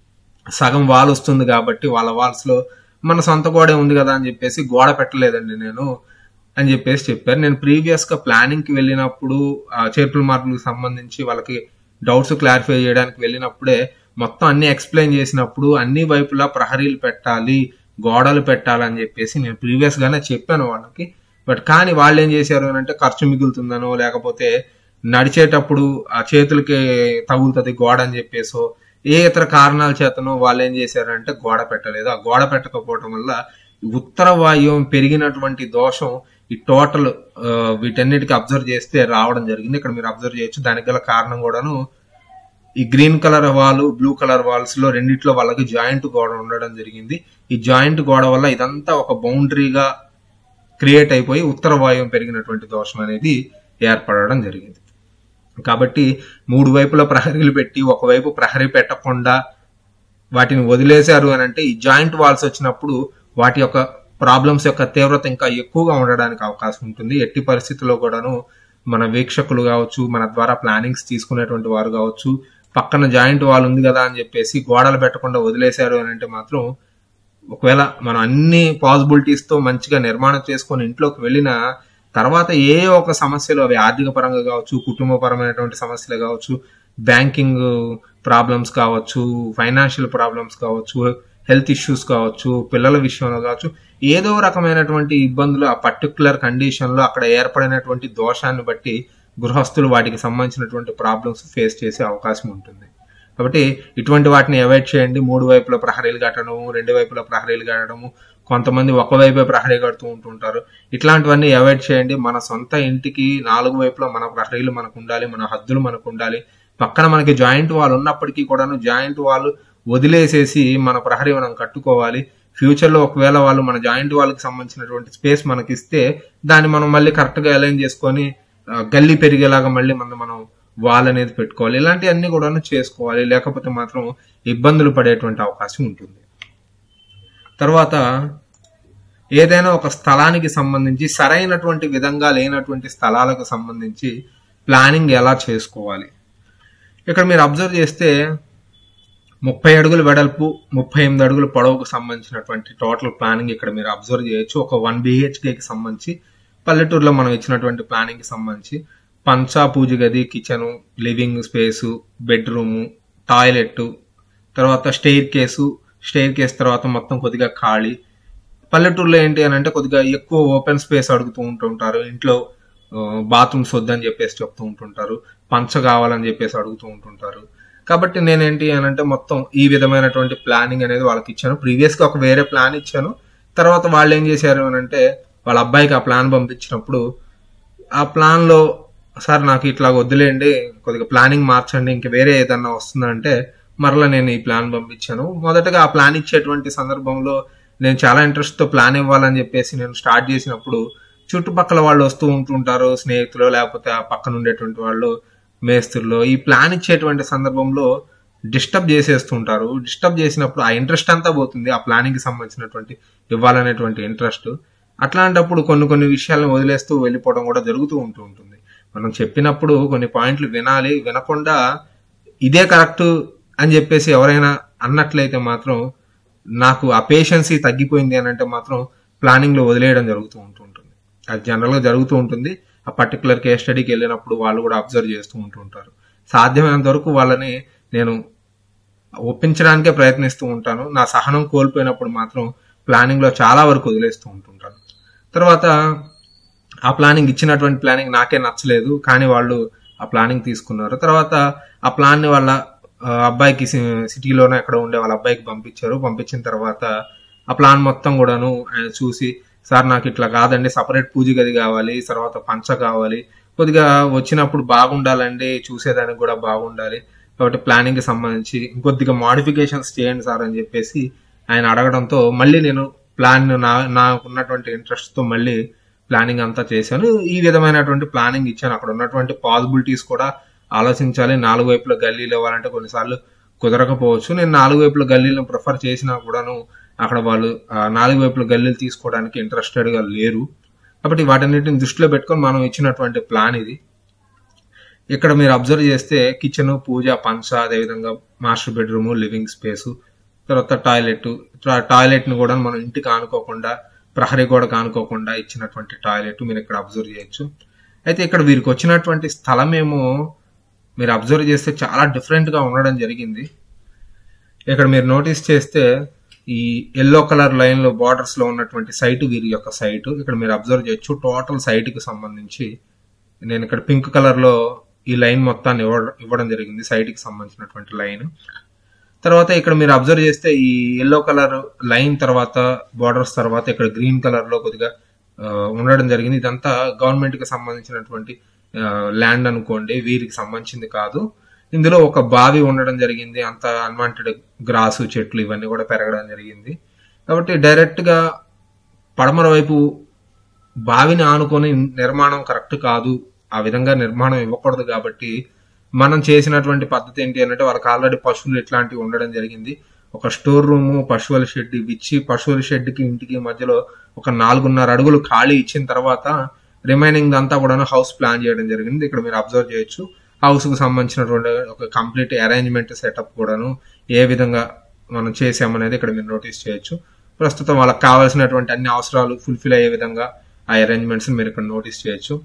A: సగం వాల్ వస్తుంది కాబట్టి వాళ్ళ వాల్స్ లో మన సొంత గోడే ఉంది కదా అని చెప్పేసి గోడ పెట్టలేదండి నేను అని చెప్పేసి చెప్పారు నేను ప్రీవియస్ గా ప్లానింగ్ కి వెళ్ళినప్పుడు ఆ చేర్పుల మార్పులకు సంబంధించి వాళ్ళకి డౌట్స్ క్లారిఫై చేయడానికి వెళ్ళినప్పుడే మొత్తం అన్ని ఎక్స్ప్లెయిన్ చేసినప్పుడు అన్ని వైపులా ప్రహరీలు పెట్టాలి గోడలు పెట్టాలని చెప్పేసి నేను ప్రీవియస్ గానే చెప్పాను వాళ్ళకి బట్ కానీ వాళ్ళు ఏం చేశారు అని అంటే ఖర్చు మిగులుతుందనో లేకపోతే నడిచేటప్పుడు ఆ చేతులకి తగులుతుంది గోడ అని చెప్పేసో ఏ ఇతర కారణాల చేతనో వాళ్ళు ఏం చేశారంటే గోడ పెట్టలేదు ఆ గోడ పెట్టకపోవడం వల్ల ఈ ఉత్తర వాయువం పెరిగినటువంటి దోషం ఈ టోటల్ వీటన్నిటికి అబ్జర్వ్ చేస్తే రావడం జరిగింది ఇక్కడ మీరు అబ్జర్వ్ చేయొచ్చు దానికి గల కారణం కూడాను ఈ green colour wall blue colour walls లో రెండిట్లో వాళ్ళకి జాయింట్ గోడ ఉండడం జరిగింది ఈ జాయింట్ గోడ వల్ల ఇదంతా ఒక బౌండరీగా క్రియేట్ అయిపోయి ఉత్తర వాయువం పెరిగినటువంటి దోషం అనేది ఏర్పడడం జరిగింది కాబట్టి మూడు వైపుల ప్రహరీలు పెట్టి ఒకవైపు ప్రహరీ పెట్టకుండా వాటిని వదిలేశారు అని అంటే ఈ జాయింట్ వాల్స్ వచ్చినప్పుడు వాటి యొక్క ప్రాబ్లమ్స్ యొక్క తీవ్రత ఇంకా ఎక్కువగా ఉండడానికి అవకాశం ఉంటుంది ఎట్టి పరిస్థితుల్లో కూడాను మన వీక్షకులు కావచ్చు మన ద్వారా ప్లానింగ్స్ తీసుకునేటువంటి వారు కావచ్చు పక్కన జాయింట్ వాల్ ఉంది కదా అని చెప్పేసి గోడలు పెట్టకుండా వదిలేశారు అని అంటే మాత్రం ఒకవేళ మనం అన్ని పాసిబిలిటీస్ తో మంచిగా నిర్మాణం చేసుకొని ఇంట్లోకి వెళ్ళిన తర్వాత ఏ ఒక సమస్యలు అవి ఆర్థిక పరంగా కావచ్చు కుటుంబపరమైనటువంటి సమస్యలు కావచ్చు బ్యాంకింగ్ ప్రాబ్లమ్స్ కావచ్చు ఫైనాన్షియల్ ప్రాబ్లమ్స్ కావచ్చు హెల్త్ ఇష్యూస్ కావచ్చు పిల్లల విషయంలో కావచ్చు ఏదో రకమైనటువంటి ఇబ్బందులు ఆ పర్టికులర్ కండిషన్ లో అక్కడ ఏర్పడినటువంటి దోషాన్ని బట్టి గృహస్థులు వాటికి సంబంధించినటువంటి ప్రాబ్లమ్స్ ఫేస్ చేసే అవకాశం ఉంటుంది కాబట్టి ఇటువంటి వాటిని అవాయిడ్ చేయండి మూడు వైపుల ప్రహరీలు కట్టడము రెండు వైపుల ప్రహరీలు కట్టడము కొంతమంది ఒకవైపే ప్రహరీ కడుతూ ఉంటుంటారు ఇట్లాంటివన్నీ అవాయిడ్ చేయండి మన సొంత ఇంటికి నాలుగు వైపులా మన ప్రహరీలు మనకు ఉండాలి మన హద్దులు మనకు ఉండాలి పక్కన మనకి జాయింట్ వాల్ ఉన్నప్పటికీ కూడాను జాయింట్ వాల్ వదిలేసేసి మన ప్రహరీ మనం కట్టుకోవాలి ఫ్యూచర్ లో ఒకవేళ వాళ్ళు మన జాయింట్ వాళ్ళకి సంబంధించినటువంటి స్పేస్ మనకి ఇస్తే దాన్ని మనం మళ్ళీ కరెక్ట్ గా అలైన్ చేసుకొని ఆ, గల్లీ పెరిగేలాగా మళ్ళీ మనం మనం వాల్ అనేది పెట్టుకోవాలి ఇలాంటివన్నీ కూడాను చేసుకోవాలి లేకపోతే మాత్రం ఇబ్బందులు పడేటువంటి అవకాశం ఉంటుంది తర్వాత ఏదైనా ఒక స్థలానికి సంబంధించి సరైనటువంటి విధంగా లేనటువంటి స్థలాలకు సంబంధించి ప్లానింగ్ ఎలా చేసుకోవాలి ఇక్కడ మీరు అబ్జర్వ్ చేస్తే ముప్పై అడుగుల వెడల్పు ముప్పై ఎనిమిది అడుగుల పొడవుకు సంబంధించినటువంటి టోటల్ ప్లానింగ్ ఇక్కడ మీరు అబ్జర్వ్ చేయొచ్చు ఒక వన్ బిహెచ్కేకి సంబంధించి పల్లెటూరులో మనం ఇచ్చినటువంటి ప్లానింగ్ కి సంబంధించి పంచా పూజ గది kitchen living space bedroom toilet తర్వాత స్టెయిర్ కేసు స్టెయిర్ కేస్ తర్వాత మొత్తం కొద్దిగా ఖాళీ పల్లెటూరులో ఏంటి అని అంటే కొద్దిగా ఎక్కువ ఓపెన్ స్పేస్ అడుగుతూ ఉంటుంటారు ఇంట్లో బాత్రూమ్స్ వద్దని చెప్పేసి చెప్తూ ఉంటుంటారు పంచ కావాలని చెప్పేసి అడుగుతూ ఉంటుంటారు కాబట్టి నేనేంటి అని అంటే మొత్తం ఈ విధమైనటువంటి ప్లానింగ్ అనేది వాళ్ళకి ఇచ్చాను ప్రీవియస్ గా ఒక వేరే ప్లాన్ ఇచ్చాను తర్వాత వాళ్ళు ఏం చేశారు అని అంటే వాళ్ళ అబ్బాయికి ఆ ప్లాన్ పంపించినప్పుడు ఆ ప్లాన్ లో సార్ నాకు ఇట్లా వద్దులేండి కొద్దిగా ప్లానింగ్ మార్చండి ఇంక వేరే ఏదన్నా వస్తుందంటే మరలా నేను ఈ ప్లాన్ పంపించాను మొదటగా ఆ ప్లాన్ ఇచ్చేటువంటి సందర్భంలో నేను చాలా ఇంట్రెస్ట్ తో ప్లాన్ ఇవ్వాలని చెప్పేసి నేను స్టార్ట్ చేసినప్పుడు చుట్టుపక్కల వాళ్ళు వస్తూ ఉంటుంటారు స్నేహితులు లేకపోతే ఆ పక్కన ఉండేటువంటి వాళ్ళు మేస్తుల్లో ఈ ప్లాన్ ఇచ్చేటువంటి సందర్భంలో డిస్టర్బ్ చేసేస్తుంటారు డిస్టర్బ్ చేసినప్పుడు ఆ ఇంట్రెస్ట్ అంతా పోతుంది ఆ ప్లానింగ్ కి సంబంధించినటువంటి ఇవ్వాలనేటువంటి ఇంట్రెస్ట్ అట్లాంటప్పుడు కొన్ని కొన్ని విషయాలను వదిలేస్తూ వెళ్ళిపోవడం కూడా జరుగుతూ ఉంటూ ఉంటుంది మనం చెప్పినప్పుడు కొన్ని పాయింట్లు వినాలి వినకుండా ఇదే కరెక్ట్ అని చెప్పేసి ఎవరైనా అన్నట్లయితే మాత్రం నాకు ఆ పేషెన్సీ తగ్గిపోయింది అని అంటే మాత్రం ప్లానింగ్ లో వదిలేయడం జరుగుతూ ఉంటుంటుంది అది జనరల్ గా జరుగుతూ ఉంటుంది ఆ పర్టికులర్ కేస్ స్టడీకి వెళ్ళినప్పుడు వాళ్ళు కూడా అబ్జర్వ్ చేస్తూ ఉంటుంటారు సాధ్యమైనంత వరకు వాళ్ళని నేను ఒప్పించడానికే ప్రయత్నిస్తూ ఉంటాను నా సహనం కోల్పోయినప్పుడు మాత్రం ప్లానింగ్ లో చాలా వరకు వదిలేస్తూ ఉంటుంటాను తర్వాత ఆ ప్లానింగ్ ఇచ్చినటువంటి ప్లానింగ్ నాకే నచ్చలేదు కానీ వాళ్ళు ఆ ప్లానింగ్ తీసుకున్నారు తర్వాత ఆ ప్లాన్ ని వాళ్ళ ఆ, అబ్బాయికి సి- సిటీలోనే ఎక్కడ ఉండే వాళ్ళ అబ్బాయికి పంపించారు పంపించిన తర్వాత ఆ ప్లాన్ మొత్తం కూడాను ఆయన చూసి సార్ నాకు ఇట్లా కాదండి సపరేట్ పూజ గది కావాలి తర్వాత పంచ కావాలి కొద్దిగా వచ్చినప్పుడు బాగుండాలండి చూసేదానికి కూడా బాగుండాలి కాబట్టి ప్లానింగ్ కి సంబంధించి ఇంకొద్దిగా మాడిఫికేషన్స్ చేయండి సార్ అని చెప్పేసి ఆయన అడగడంతో మళ్ళీ నేను ప్లాన్ నా నాకున్నటువంటి ఇంట్రెస్ట్ తో మళ్ళీ ప్లానింగ్ అంతా చేశాను ఈ విధమైనటువంటి ప్లానింగ్ ఇచ్చాను అక్కడ ఉన్నటువంటి పాసిబిలిటీస్ కూడా ఆలోచించాలి నాలుగు వైపుల గల్లీలు ఇవ్వాలంటే కొన్నిసార్లు కుదరకపోవచ్చు నేను నాలుగు వైపుల గల్లీలను ప్రిఫర్ చేసినా కూడాను అక్కడ వాళ్ళు ఆ నాలుగు వైపుల గల్లీలు తీసుకోవడానికి ఇంట్రెస్టెడ్ గా లేరు కాబట్టి వాటన్నిటిని దృష్టిలో పెట్టుకొని మనం ఇచ్చినటువంటి ప్లాన్ ఇది ఇక్కడ మీరు అబ్జర్వ్ చేస్తే కిచెన్ పూజ పంచ అదేవిధంగా మాస్టర్ బెడ్రూమ్ లివింగ్ స్పేస్ తర్వాత టాయిలెట్ టాయిలెట్ ని కూడా మనం ఇంటికి ఆనుకోకుండా ప్రహరీ గోడకు ఆనుకోకుండా ఇచ్చినటువంటి టాయిలెట్ మీరు ఇక్కడ అబ్జర్వ్ చేయొచ్చు అయితే ఇక్కడ వీరికి వచ్చినటువంటి స్థలం ఏమో మీరు అబ్జర్వ్ చేస్తే చాలా డిఫరెంట్ గా ఉండడం జరిగింది ఇక్కడ మీరు నోటీస్ చేస్తే ఈ ఎల్లో కలర్ లైన్ లో బార్డర్స్ లో ఉన్నటువంటి సైట్ వీరి యొక్క సైట్ ఇక్కడ మీరు అబ్జర్వ్ చేయొచ్చు టోటల్ సైట్ కి సంబంధించి నేను ఇక్కడ పింక్ కలర్ లో ఈ లైన్ మొత్తాన్ని ఇవ్వడం ఇవ్వడం జరిగింది సైట్ కి సంబంధించినటువంటి లైన్ తర్వాత ఇక్కడ మీరు అబ్జర్వ్ చేస్తే ఈ ఎల్లో కలర్ లైన్ తర్వాత బార్డర్స్ తర్వాత ఇక్కడ గ్రీన్ కలర్ లో కొద్దిగా ఆ, ఉండడం జరిగింది ఇదంతా గవర్నమెంట్ కి సంబంధించినటువంటి ల్యాండ్ అనుకోండి వీరికి సంబంధించింది కాదు ఇందులో ఒక బావి ఉండడం జరిగింది అంత అన్వాంటెడ్ గ్రాసు చెట్లు ఇవన్నీ కూడా పెరగడం జరిగింది కాబట్టి డైరెక్ట్ గా పడమర వైపు బావిని ఆనుకొని నిర్మాణం కరెక్ట్ కాదు ఆ విధంగా నిర్మాణం ఇవ్వకూడదు కాబట్టి మనం చేసినటువంటి పద్ధతి ఏంటి అంటే వాళ్ళకి ఆల్రెడీ పశువులు ఇట్లాంటివి ఉండడం జరిగింది ఒక స్టోర్ రూమ్ పశువుల షెడ్ ఇచ్చి పశువుల షెడ్ కి ఇంటికి మధ్యలో ఒక నాలుగున్నర అడుగులు ఖాళీ ఇచ్చిన తర్వాత రిమైనింగ్ అంతా కూడా హౌస్ ప్లాన్ చేయడం జరిగింది ఇక్కడ మీరు అబ్జర్వ్ చేయొచ్చు హౌస్ కు సంబంధించినటువంటి ఒక కంప్లీట్ అరేంజ్మెంట్ సెటప్ కూడాను ఏ విధంగా మనం చేసామనేది ఇక్కడ మీరు నోటీస్ చేయొచ్చు ప్రస్తుతం వాళ్ళకి కావాల్సినటువంటి అన్ని అవసరాలు ఫుల్ఫిల్ అయ్యే విధంగా ఆ అరేంజ్మెంట్స్ మీరు ఇక్కడ నోటీస్ చేయొచ్చు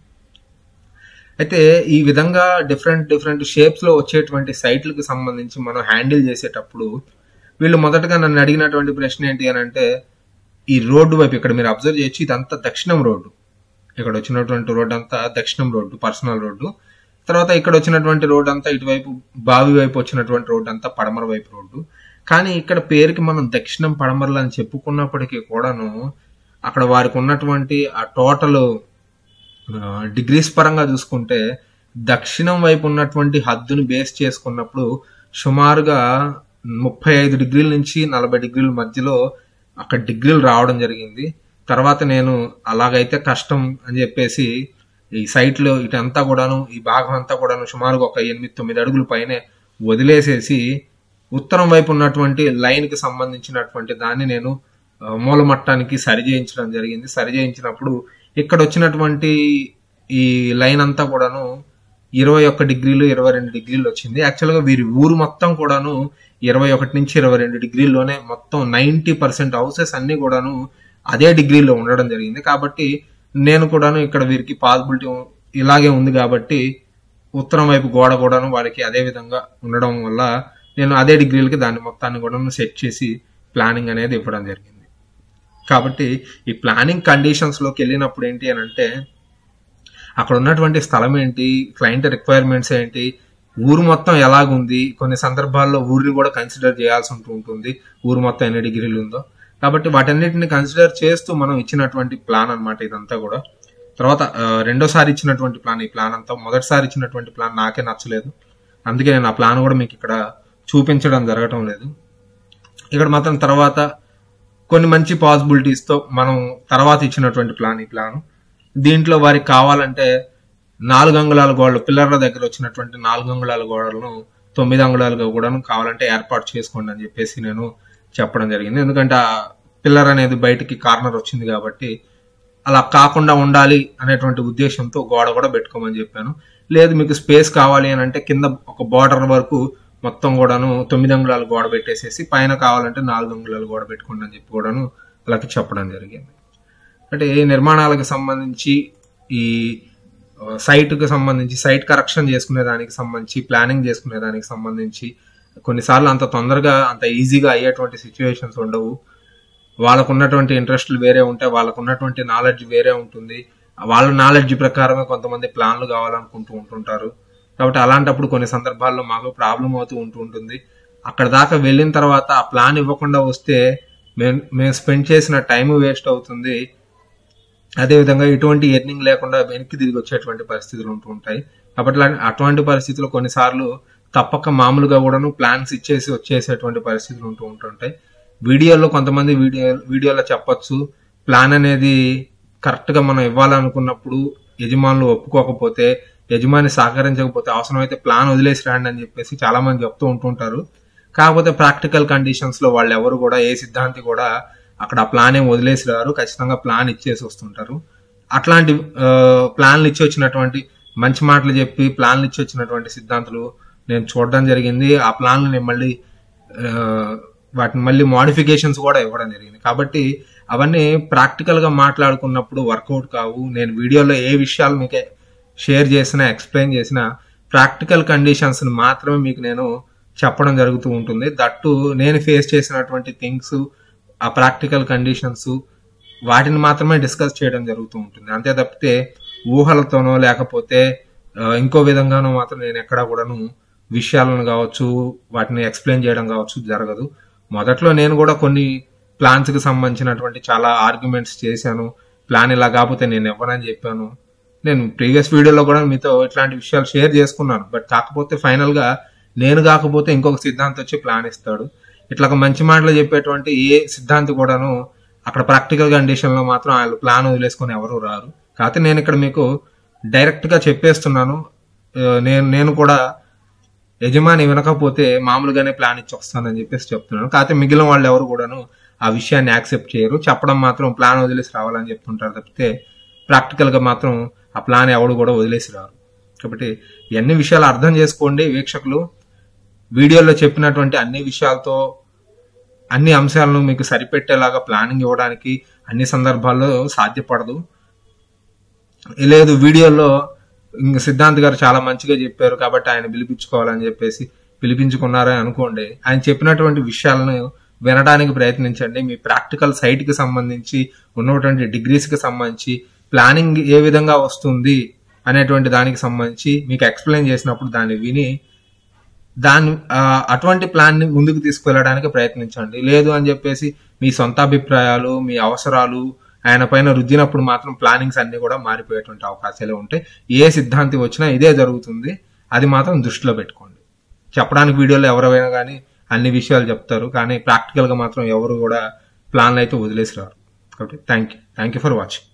A: అయితే ఈ విధంగా డిఫరెంట్ డిఫరెంట్ షేప్స్ లో వచ్చేటువంటి సైట్లకు సంబంధించి మనం హ్యాండిల్ చేసేటప్పుడు వీళ్ళు మొదటగా నన్ను అడిగినటువంటి ప్రశ్న ఏంటి అని అంటే ఈ రోడ్డు వైపు ఇక్కడ మీరు అబ్జర్వ్ చేయొచ్చు ఇదంతా దక్షిణం రోడ్డు ఇక్కడ వచ్చినటువంటి రోడ్డు అంతా దక్షిణం రోడ్డు పర్సనల్ రోడ్డు తర్వాత ఇక్కడ వచ్చినటువంటి రోడ్డు అంతా ఇటువైపు బావి వైపు వచ్చినటువంటి రోడ్డు అంతా పడమర వైపు రోడ్డు కానీ ఇక్కడ పేరుకి మనం దక్షిణం పడమరలు అని చెప్పుకున్నప్పటికీ కూడాను అక్కడ వారికి ఉన్నటువంటి ఆ టోటల్ డిగ్రీస్ పరంగా చూసుకుంటే దక్షిణం వైపు ఉన్నటువంటి హద్దును బేస్ చేసుకున్నప్పుడు సుమారుగా ముప్పై ఐదు డిగ్రీల నుంచి నలభై డిగ్రీల మధ్యలో అక్కడ డిగ్రీలు రావడం జరిగింది తర్వాత నేను అలాగైతే కష్టం అని చెప్పేసి ఈ సైట్ లో ఇటంతా కూడాను ఈ భాగం అంతా కూడాను సుమారుగా ఒక ఎనిమిది తొమ్మిది అడుగుల పైనే వదిలేసేసి ఉత్తరం వైపు ఉన్నటువంటి లైన్ కి సంబంధించినటువంటి దాన్ని నేను ఆ, మూలమట్టానికి సరి చేయించడం జరిగింది సరి చేయించినప్పుడు ఇక్కడ వచ్చినటువంటి ఈ లైన్ అంతా కూడాను ఇరవై ఒక్క డిగ్రీలు ఇరవై రెండు డిగ్రీలు వచ్చింది యాక్చువల్ గా వీరి ఊరు మొత్తం కూడాను ఇరవై ఒకటి నుంచి ఇరవై రెండు డిగ్రీల్లోనే మొత్తం నైన్టీ పర్సెంట్ హౌసెస్ అన్ని కూడాను అదే డిగ్రీలో ఉండడం జరిగింది కాబట్టి నేను కూడాను ఇక్కడ వీరికి పాసిబిలిటీ ఇలాగే ఉంది కాబట్టి ఉత్తరం వైపు గోడ కూడాను వారికి అదే విధంగా ఉండడం వల్ల నేను అదే డిగ్రీలకి దాన్ని మొత్తాన్ని కూడా సెట్ చేసి ప్లానింగ్ అనేది ఇవ్వడం జరిగింది కాబట్టి ఈ ప్లానింగ్ కండిషన్స్ లోకి వెళ్ళినప్పుడు ఏంటి అని అంటే అక్కడ ఉన్నటువంటి స్థలం ఏంటి క్లయింట్ రిక్వైర్మెంట్స్ ఏంటి ఊరు మొత్తం ఎలాగుంది కొన్ని సందర్భాల్లో ఊరిని కూడా కన్సిడర్ చేయాల్సి ఉంటూ ఉంటుంది ఊరు మొత్తం ఎన్ని డిగ్రీలు ఉందో కాబట్టి వాటన్నిటిని కన్సిడర్ చేస్తూ మనం ఇచ్చినటువంటి ప్లాన్ అన్నమాట ఇదంతా కూడా తర్వాత ఆ, రెండోసారి ఇచ్చినటువంటి ప్లాన్ ఈ ప్లాన్ అంతా మొదటిసారి ఇచ్చినటువంటి ప్లాన్ నాకే నచ్చలేదు అందుకే నేను ఆ ప్లాన్ కూడా మీకు ఇక్కడ చూపించడం జరగటం లేదు ఇక్కడ మాత్రం తర్వాత కొన్ని మంచి పాసిబిలిటీస్తో మనం తర్వాత ఇచ్చినటువంటి ప్లాన్ ఈ ప్లాన్ దీంట్లో వారికి కావాలంటే నాలుగు అంగుళాల గోడలు పిల్లర్ల దగ్గర వచ్చినటువంటి నాలుగు అంగుళాల గోడలను తొమ్మిది అంగుళాలుగా కూడా కావాలంటే ఏర్పాటు చేసుకోండి అని చెప్పేసి నేను చెప్పడం జరిగింది ఎందుకంటే ఆ పిల్లర్ అనేది బయటికి కార్నర్ వచ్చింది కాబట్టి అలా కాకుండా ఉండాలి అనేటువంటి ఉద్దేశంతో గోడ కూడా పెట్టుకోమని చెప్పాను లేదు మీకు స్పేస్ కావాలి అని అంటే కింద ఒక బార్డర్ వరకు మొత్తం కూడాను తొమ్మిది అంగుళాలు గోడ పెట్టేసేసి పైన కావాలంటే నాలుగు అంగుళాలు గోడ పెట్టుకోండి అని చెప్పి కూడాను వాళ్ళకి చెప్పడం జరిగింది అంటే ఈ నిర్మాణాలకు సంబంధించి ఈ సైట్ కి సంబంధించి సైట్ కరెక్షన్ చేసుకునే దానికి సంబంధించి ప్లానింగ్ చేసుకునే దానికి సంబంధించి కొన్నిసార్లు అంత తొందరగా అంత ఈజీగా అయ్యేటువంటి సిచ్యువేషన్స్ ఉండవు వాళ్ళకు ఉన్నటువంటి ఇంట్రెస్ట్లు వేరే ఉంటాయి వాళ్ళకు ఉన్నటువంటి నాలెడ్జ్ వేరే ఉంటుంది వాళ్ళ నాలెడ్జ్ ప్రకారమే కొంతమంది ప్లాన్లు కావాలనుకుంటూ ఉంటుంటారు కాబట్టి అలాంటప్పుడు కొన్ని సందర్భాల్లో మాకు ప్రాబ్లం అవుతూ ఉంటూ ఉంటుంది అక్కడ దాకా వెళ్ళిన తర్వాత ఆ ప్లాన్ ఇవ్వకుండా వస్తే మేము మేము స్పెండ్ చేసిన టైం వేస్ట్ అవుతుంది అదేవిధంగా ఎటువంటి ఎర్నింగ్ లేకుండా వెనక్కి తిరిగి వచ్చేటువంటి పరిస్థితులు ఉంటూ ఉంటాయి కాబట్టి అలా- అటువంటి పరిస్థితుల్లో కొన్నిసార్లు తప్పక మామూలుగా కూడాను ప్లాన్స్ ఇచ్చేసి వచ్చేసేటువంటి పరిస్థితులు ఉంటూ ఉంటుంటాయి వీడియోలో కొంతమంది వీడియో వీడియోలో చెప్పొచ్చు ప్లాన్ అనేది కరెక్ట్ గా మనం ఇవ్వాలనుకున్నప్పుడు యజమానులు ఒప్పుకోకపోతే యజమాని సహకరించకపోతే అవసరమైతే ప్లాన్ వదిలేసి రండి అని చెప్పేసి చాలా మంది చెప్తూ ఉంటుంటారు కాకపోతే ప్రాక్టికల్ కండిషన్స్ లో వాళ్ళు ఎవరు కూడా ఏ సిద్ధాంతి కూడా అక్కడ ఆ ప్లాన్ ఏం వదిలేసి రారు ఖచ్చితంగా ప్లాన్ ఇచ్చేసి వస్తుంటారు అట్లాంటి ఆ, ప్లాన్లు ఇచ్చి వచ్చినటువంటి మంచి మాటలు చెప్పి ప్లాన్లు ఇచ్చి వచ్చినటువంటి సిద్ధాంతులు నేను చూడడం జరిగింది ఆ ప్లాన్లు నేను మళ్ళీ ఆ, వాటిని మళ్ళీ మోడిఫికేషన్స్ కూడా ఇవ్వడం జరిగింది కాబట్టి అవన్నీ ప్రాక్టికల్ గా మాట్లాడుకున్నప్పుడు వర్కౌట్ కావు నేను వీడియోలో ఏ విషయాలు మీకు షేర్ చేసినా ఎక్స్ప్లెయిన్ చేసినా ప్రాక్టికల్ కండిషన్స్ మాత్రమే మీకు నేను చెప్పడం జరుగుతూ ఉంటుంది దట్టు నేను ఫేస్ చేసినటువంటి థింగ్స్ ఆ ప్రాక్టికల్ కండిషన్స్ వాటిని మాత్రమే డిస్కస్ చేయడం జరుగుతూ ఉంటుంది అంతే తప్పితే ఊహలతోనో లేకపోతే ఆ, ఇంకో విధంగానో మాత్రం నేను ఎక్కడా కూడాను విషయాలను కావచ్చు వాటిని ఎక్స్ప్లెయిన్ చేయడం కావచ్చు జరగదు మొదట్లో నేను కూడా కొన్ని ప్లాన్స్ కి సంబంధించినటువంటి చాలా ఆర్గ్యుమెంట్స్ చేశాను ప్లాన్ ఇలా కాకపోతే నేను ఇవ్వనని చెప్పాను నేను ప్రీవియస్ వీడియోలో కూడా మీతో ఇట్లాంటి విషయాలు షేర్ చేసుకున్నాను బట్ కాకపోతే ఫైనల్ గా నేను కాకపోతే ఇంకొక సిద్ధాంతి వచ్చి ప్లాన్ ఇస్తాడు ఇట్లా ఒక మంచి మాటలు చెప్పేటువంటి ఏ సిద్ధాంతి కూడాను అక్కడ ప్రాక్టికల్ కండిషన్ లో మాత్రం వాళ్ళు ప్లాన్ వదిలేసుకొని ఎవరు రారు కాకపోతే నేను ఇక్కడ మీకు డైరెక్ట్ గా చెప్పేస్తున్నాను ఆ, నేను నేను కూడా యజమాని వినకపోతే మామూలుగానే ప్లాన్ ఇచ్చి వస్తానని చెప్పేసి చెప్తున్నాను కాకపోతే మిగిలిన వాళ్ళు ఎవరు కూడాను ఆ విషయాన్ని యాక్సెప్ట్ చేయరు చెప్పడం మాత్రం ప్లాన్ వదిలేసి రావాలని చెప్తుంటారు తప్పితే ప్రాక్టికల్ గా మాత్రం ఆ ప్లాన్ ఎవడు కూడా వదిలేసి రారు కాబట్టి ఇవన్నీ విషయాలు అర్థం చేసుకోండి వీక్షకులు వీడియోలో చెప్పినటువంటి అన్ని విషయాలతో అన్ని అంశాలను మీకు సరిపెట్టేలాగా ప్లానింగ్ ఇవ్వడానికి అన్ని సందర్భాల్లో సాధ్యపడదు లేదు వీడియోలో ఇంక సిద్ధాంత్ గారు చాలా మంచిగా చెప్పారు కాబట్టి ఆయన పిలిపించుకోవాలని చెప్పేసి పిలిపించుకున్నారని అనుకోండి ఆయన చెప్పినటువంటి విషయాలను వినడానికి ప్రయత్నించండి మీ ప్రాక్టికల్ సైట్ కి సంబంధించి ఉన్నటువంటి డిగ్రీస్ కి సంబంధించి ప్లానింగ్ ఏ విధంగా వస్తుంది అనేటువంటి దానికి సంబంధించి మీకు ఎక్స్ప్లెయిన్ చేసినప్పుడు దాన్ని విని దాని ఆ, అటువంటి ప్లాన్ ని ముందుకు తీసుకువెళ్ళడానికి ప్రయత్నించండి లేదు అని చెప్పేసి మీ సొంత అభిప్రాయాలు మీ అవసరాలు ఆయన పైన రుద్దినప్పుడు మాత్రం ప్లానింగ్స్ అన్ని కూడా మారిపోయేటువంటి అవకాశాలే ఉంటాయి ఏ సిద్ధాంతి వచ్చినా ఇదే జరుగుతుంది అది మాత్రం దృష్టిలో పెట్టుకోండి చెప్పడానికి వీడియోలో ఎవరైనా కానీ అన్ని విషయాలు చెప్తారు కానీ ప్రాక్టికల్ గా మాత్రం ఎవరు కూడా ప్లాన్లు అయితే వదిలేసి రారు కాబట్టి thank you thank you for watching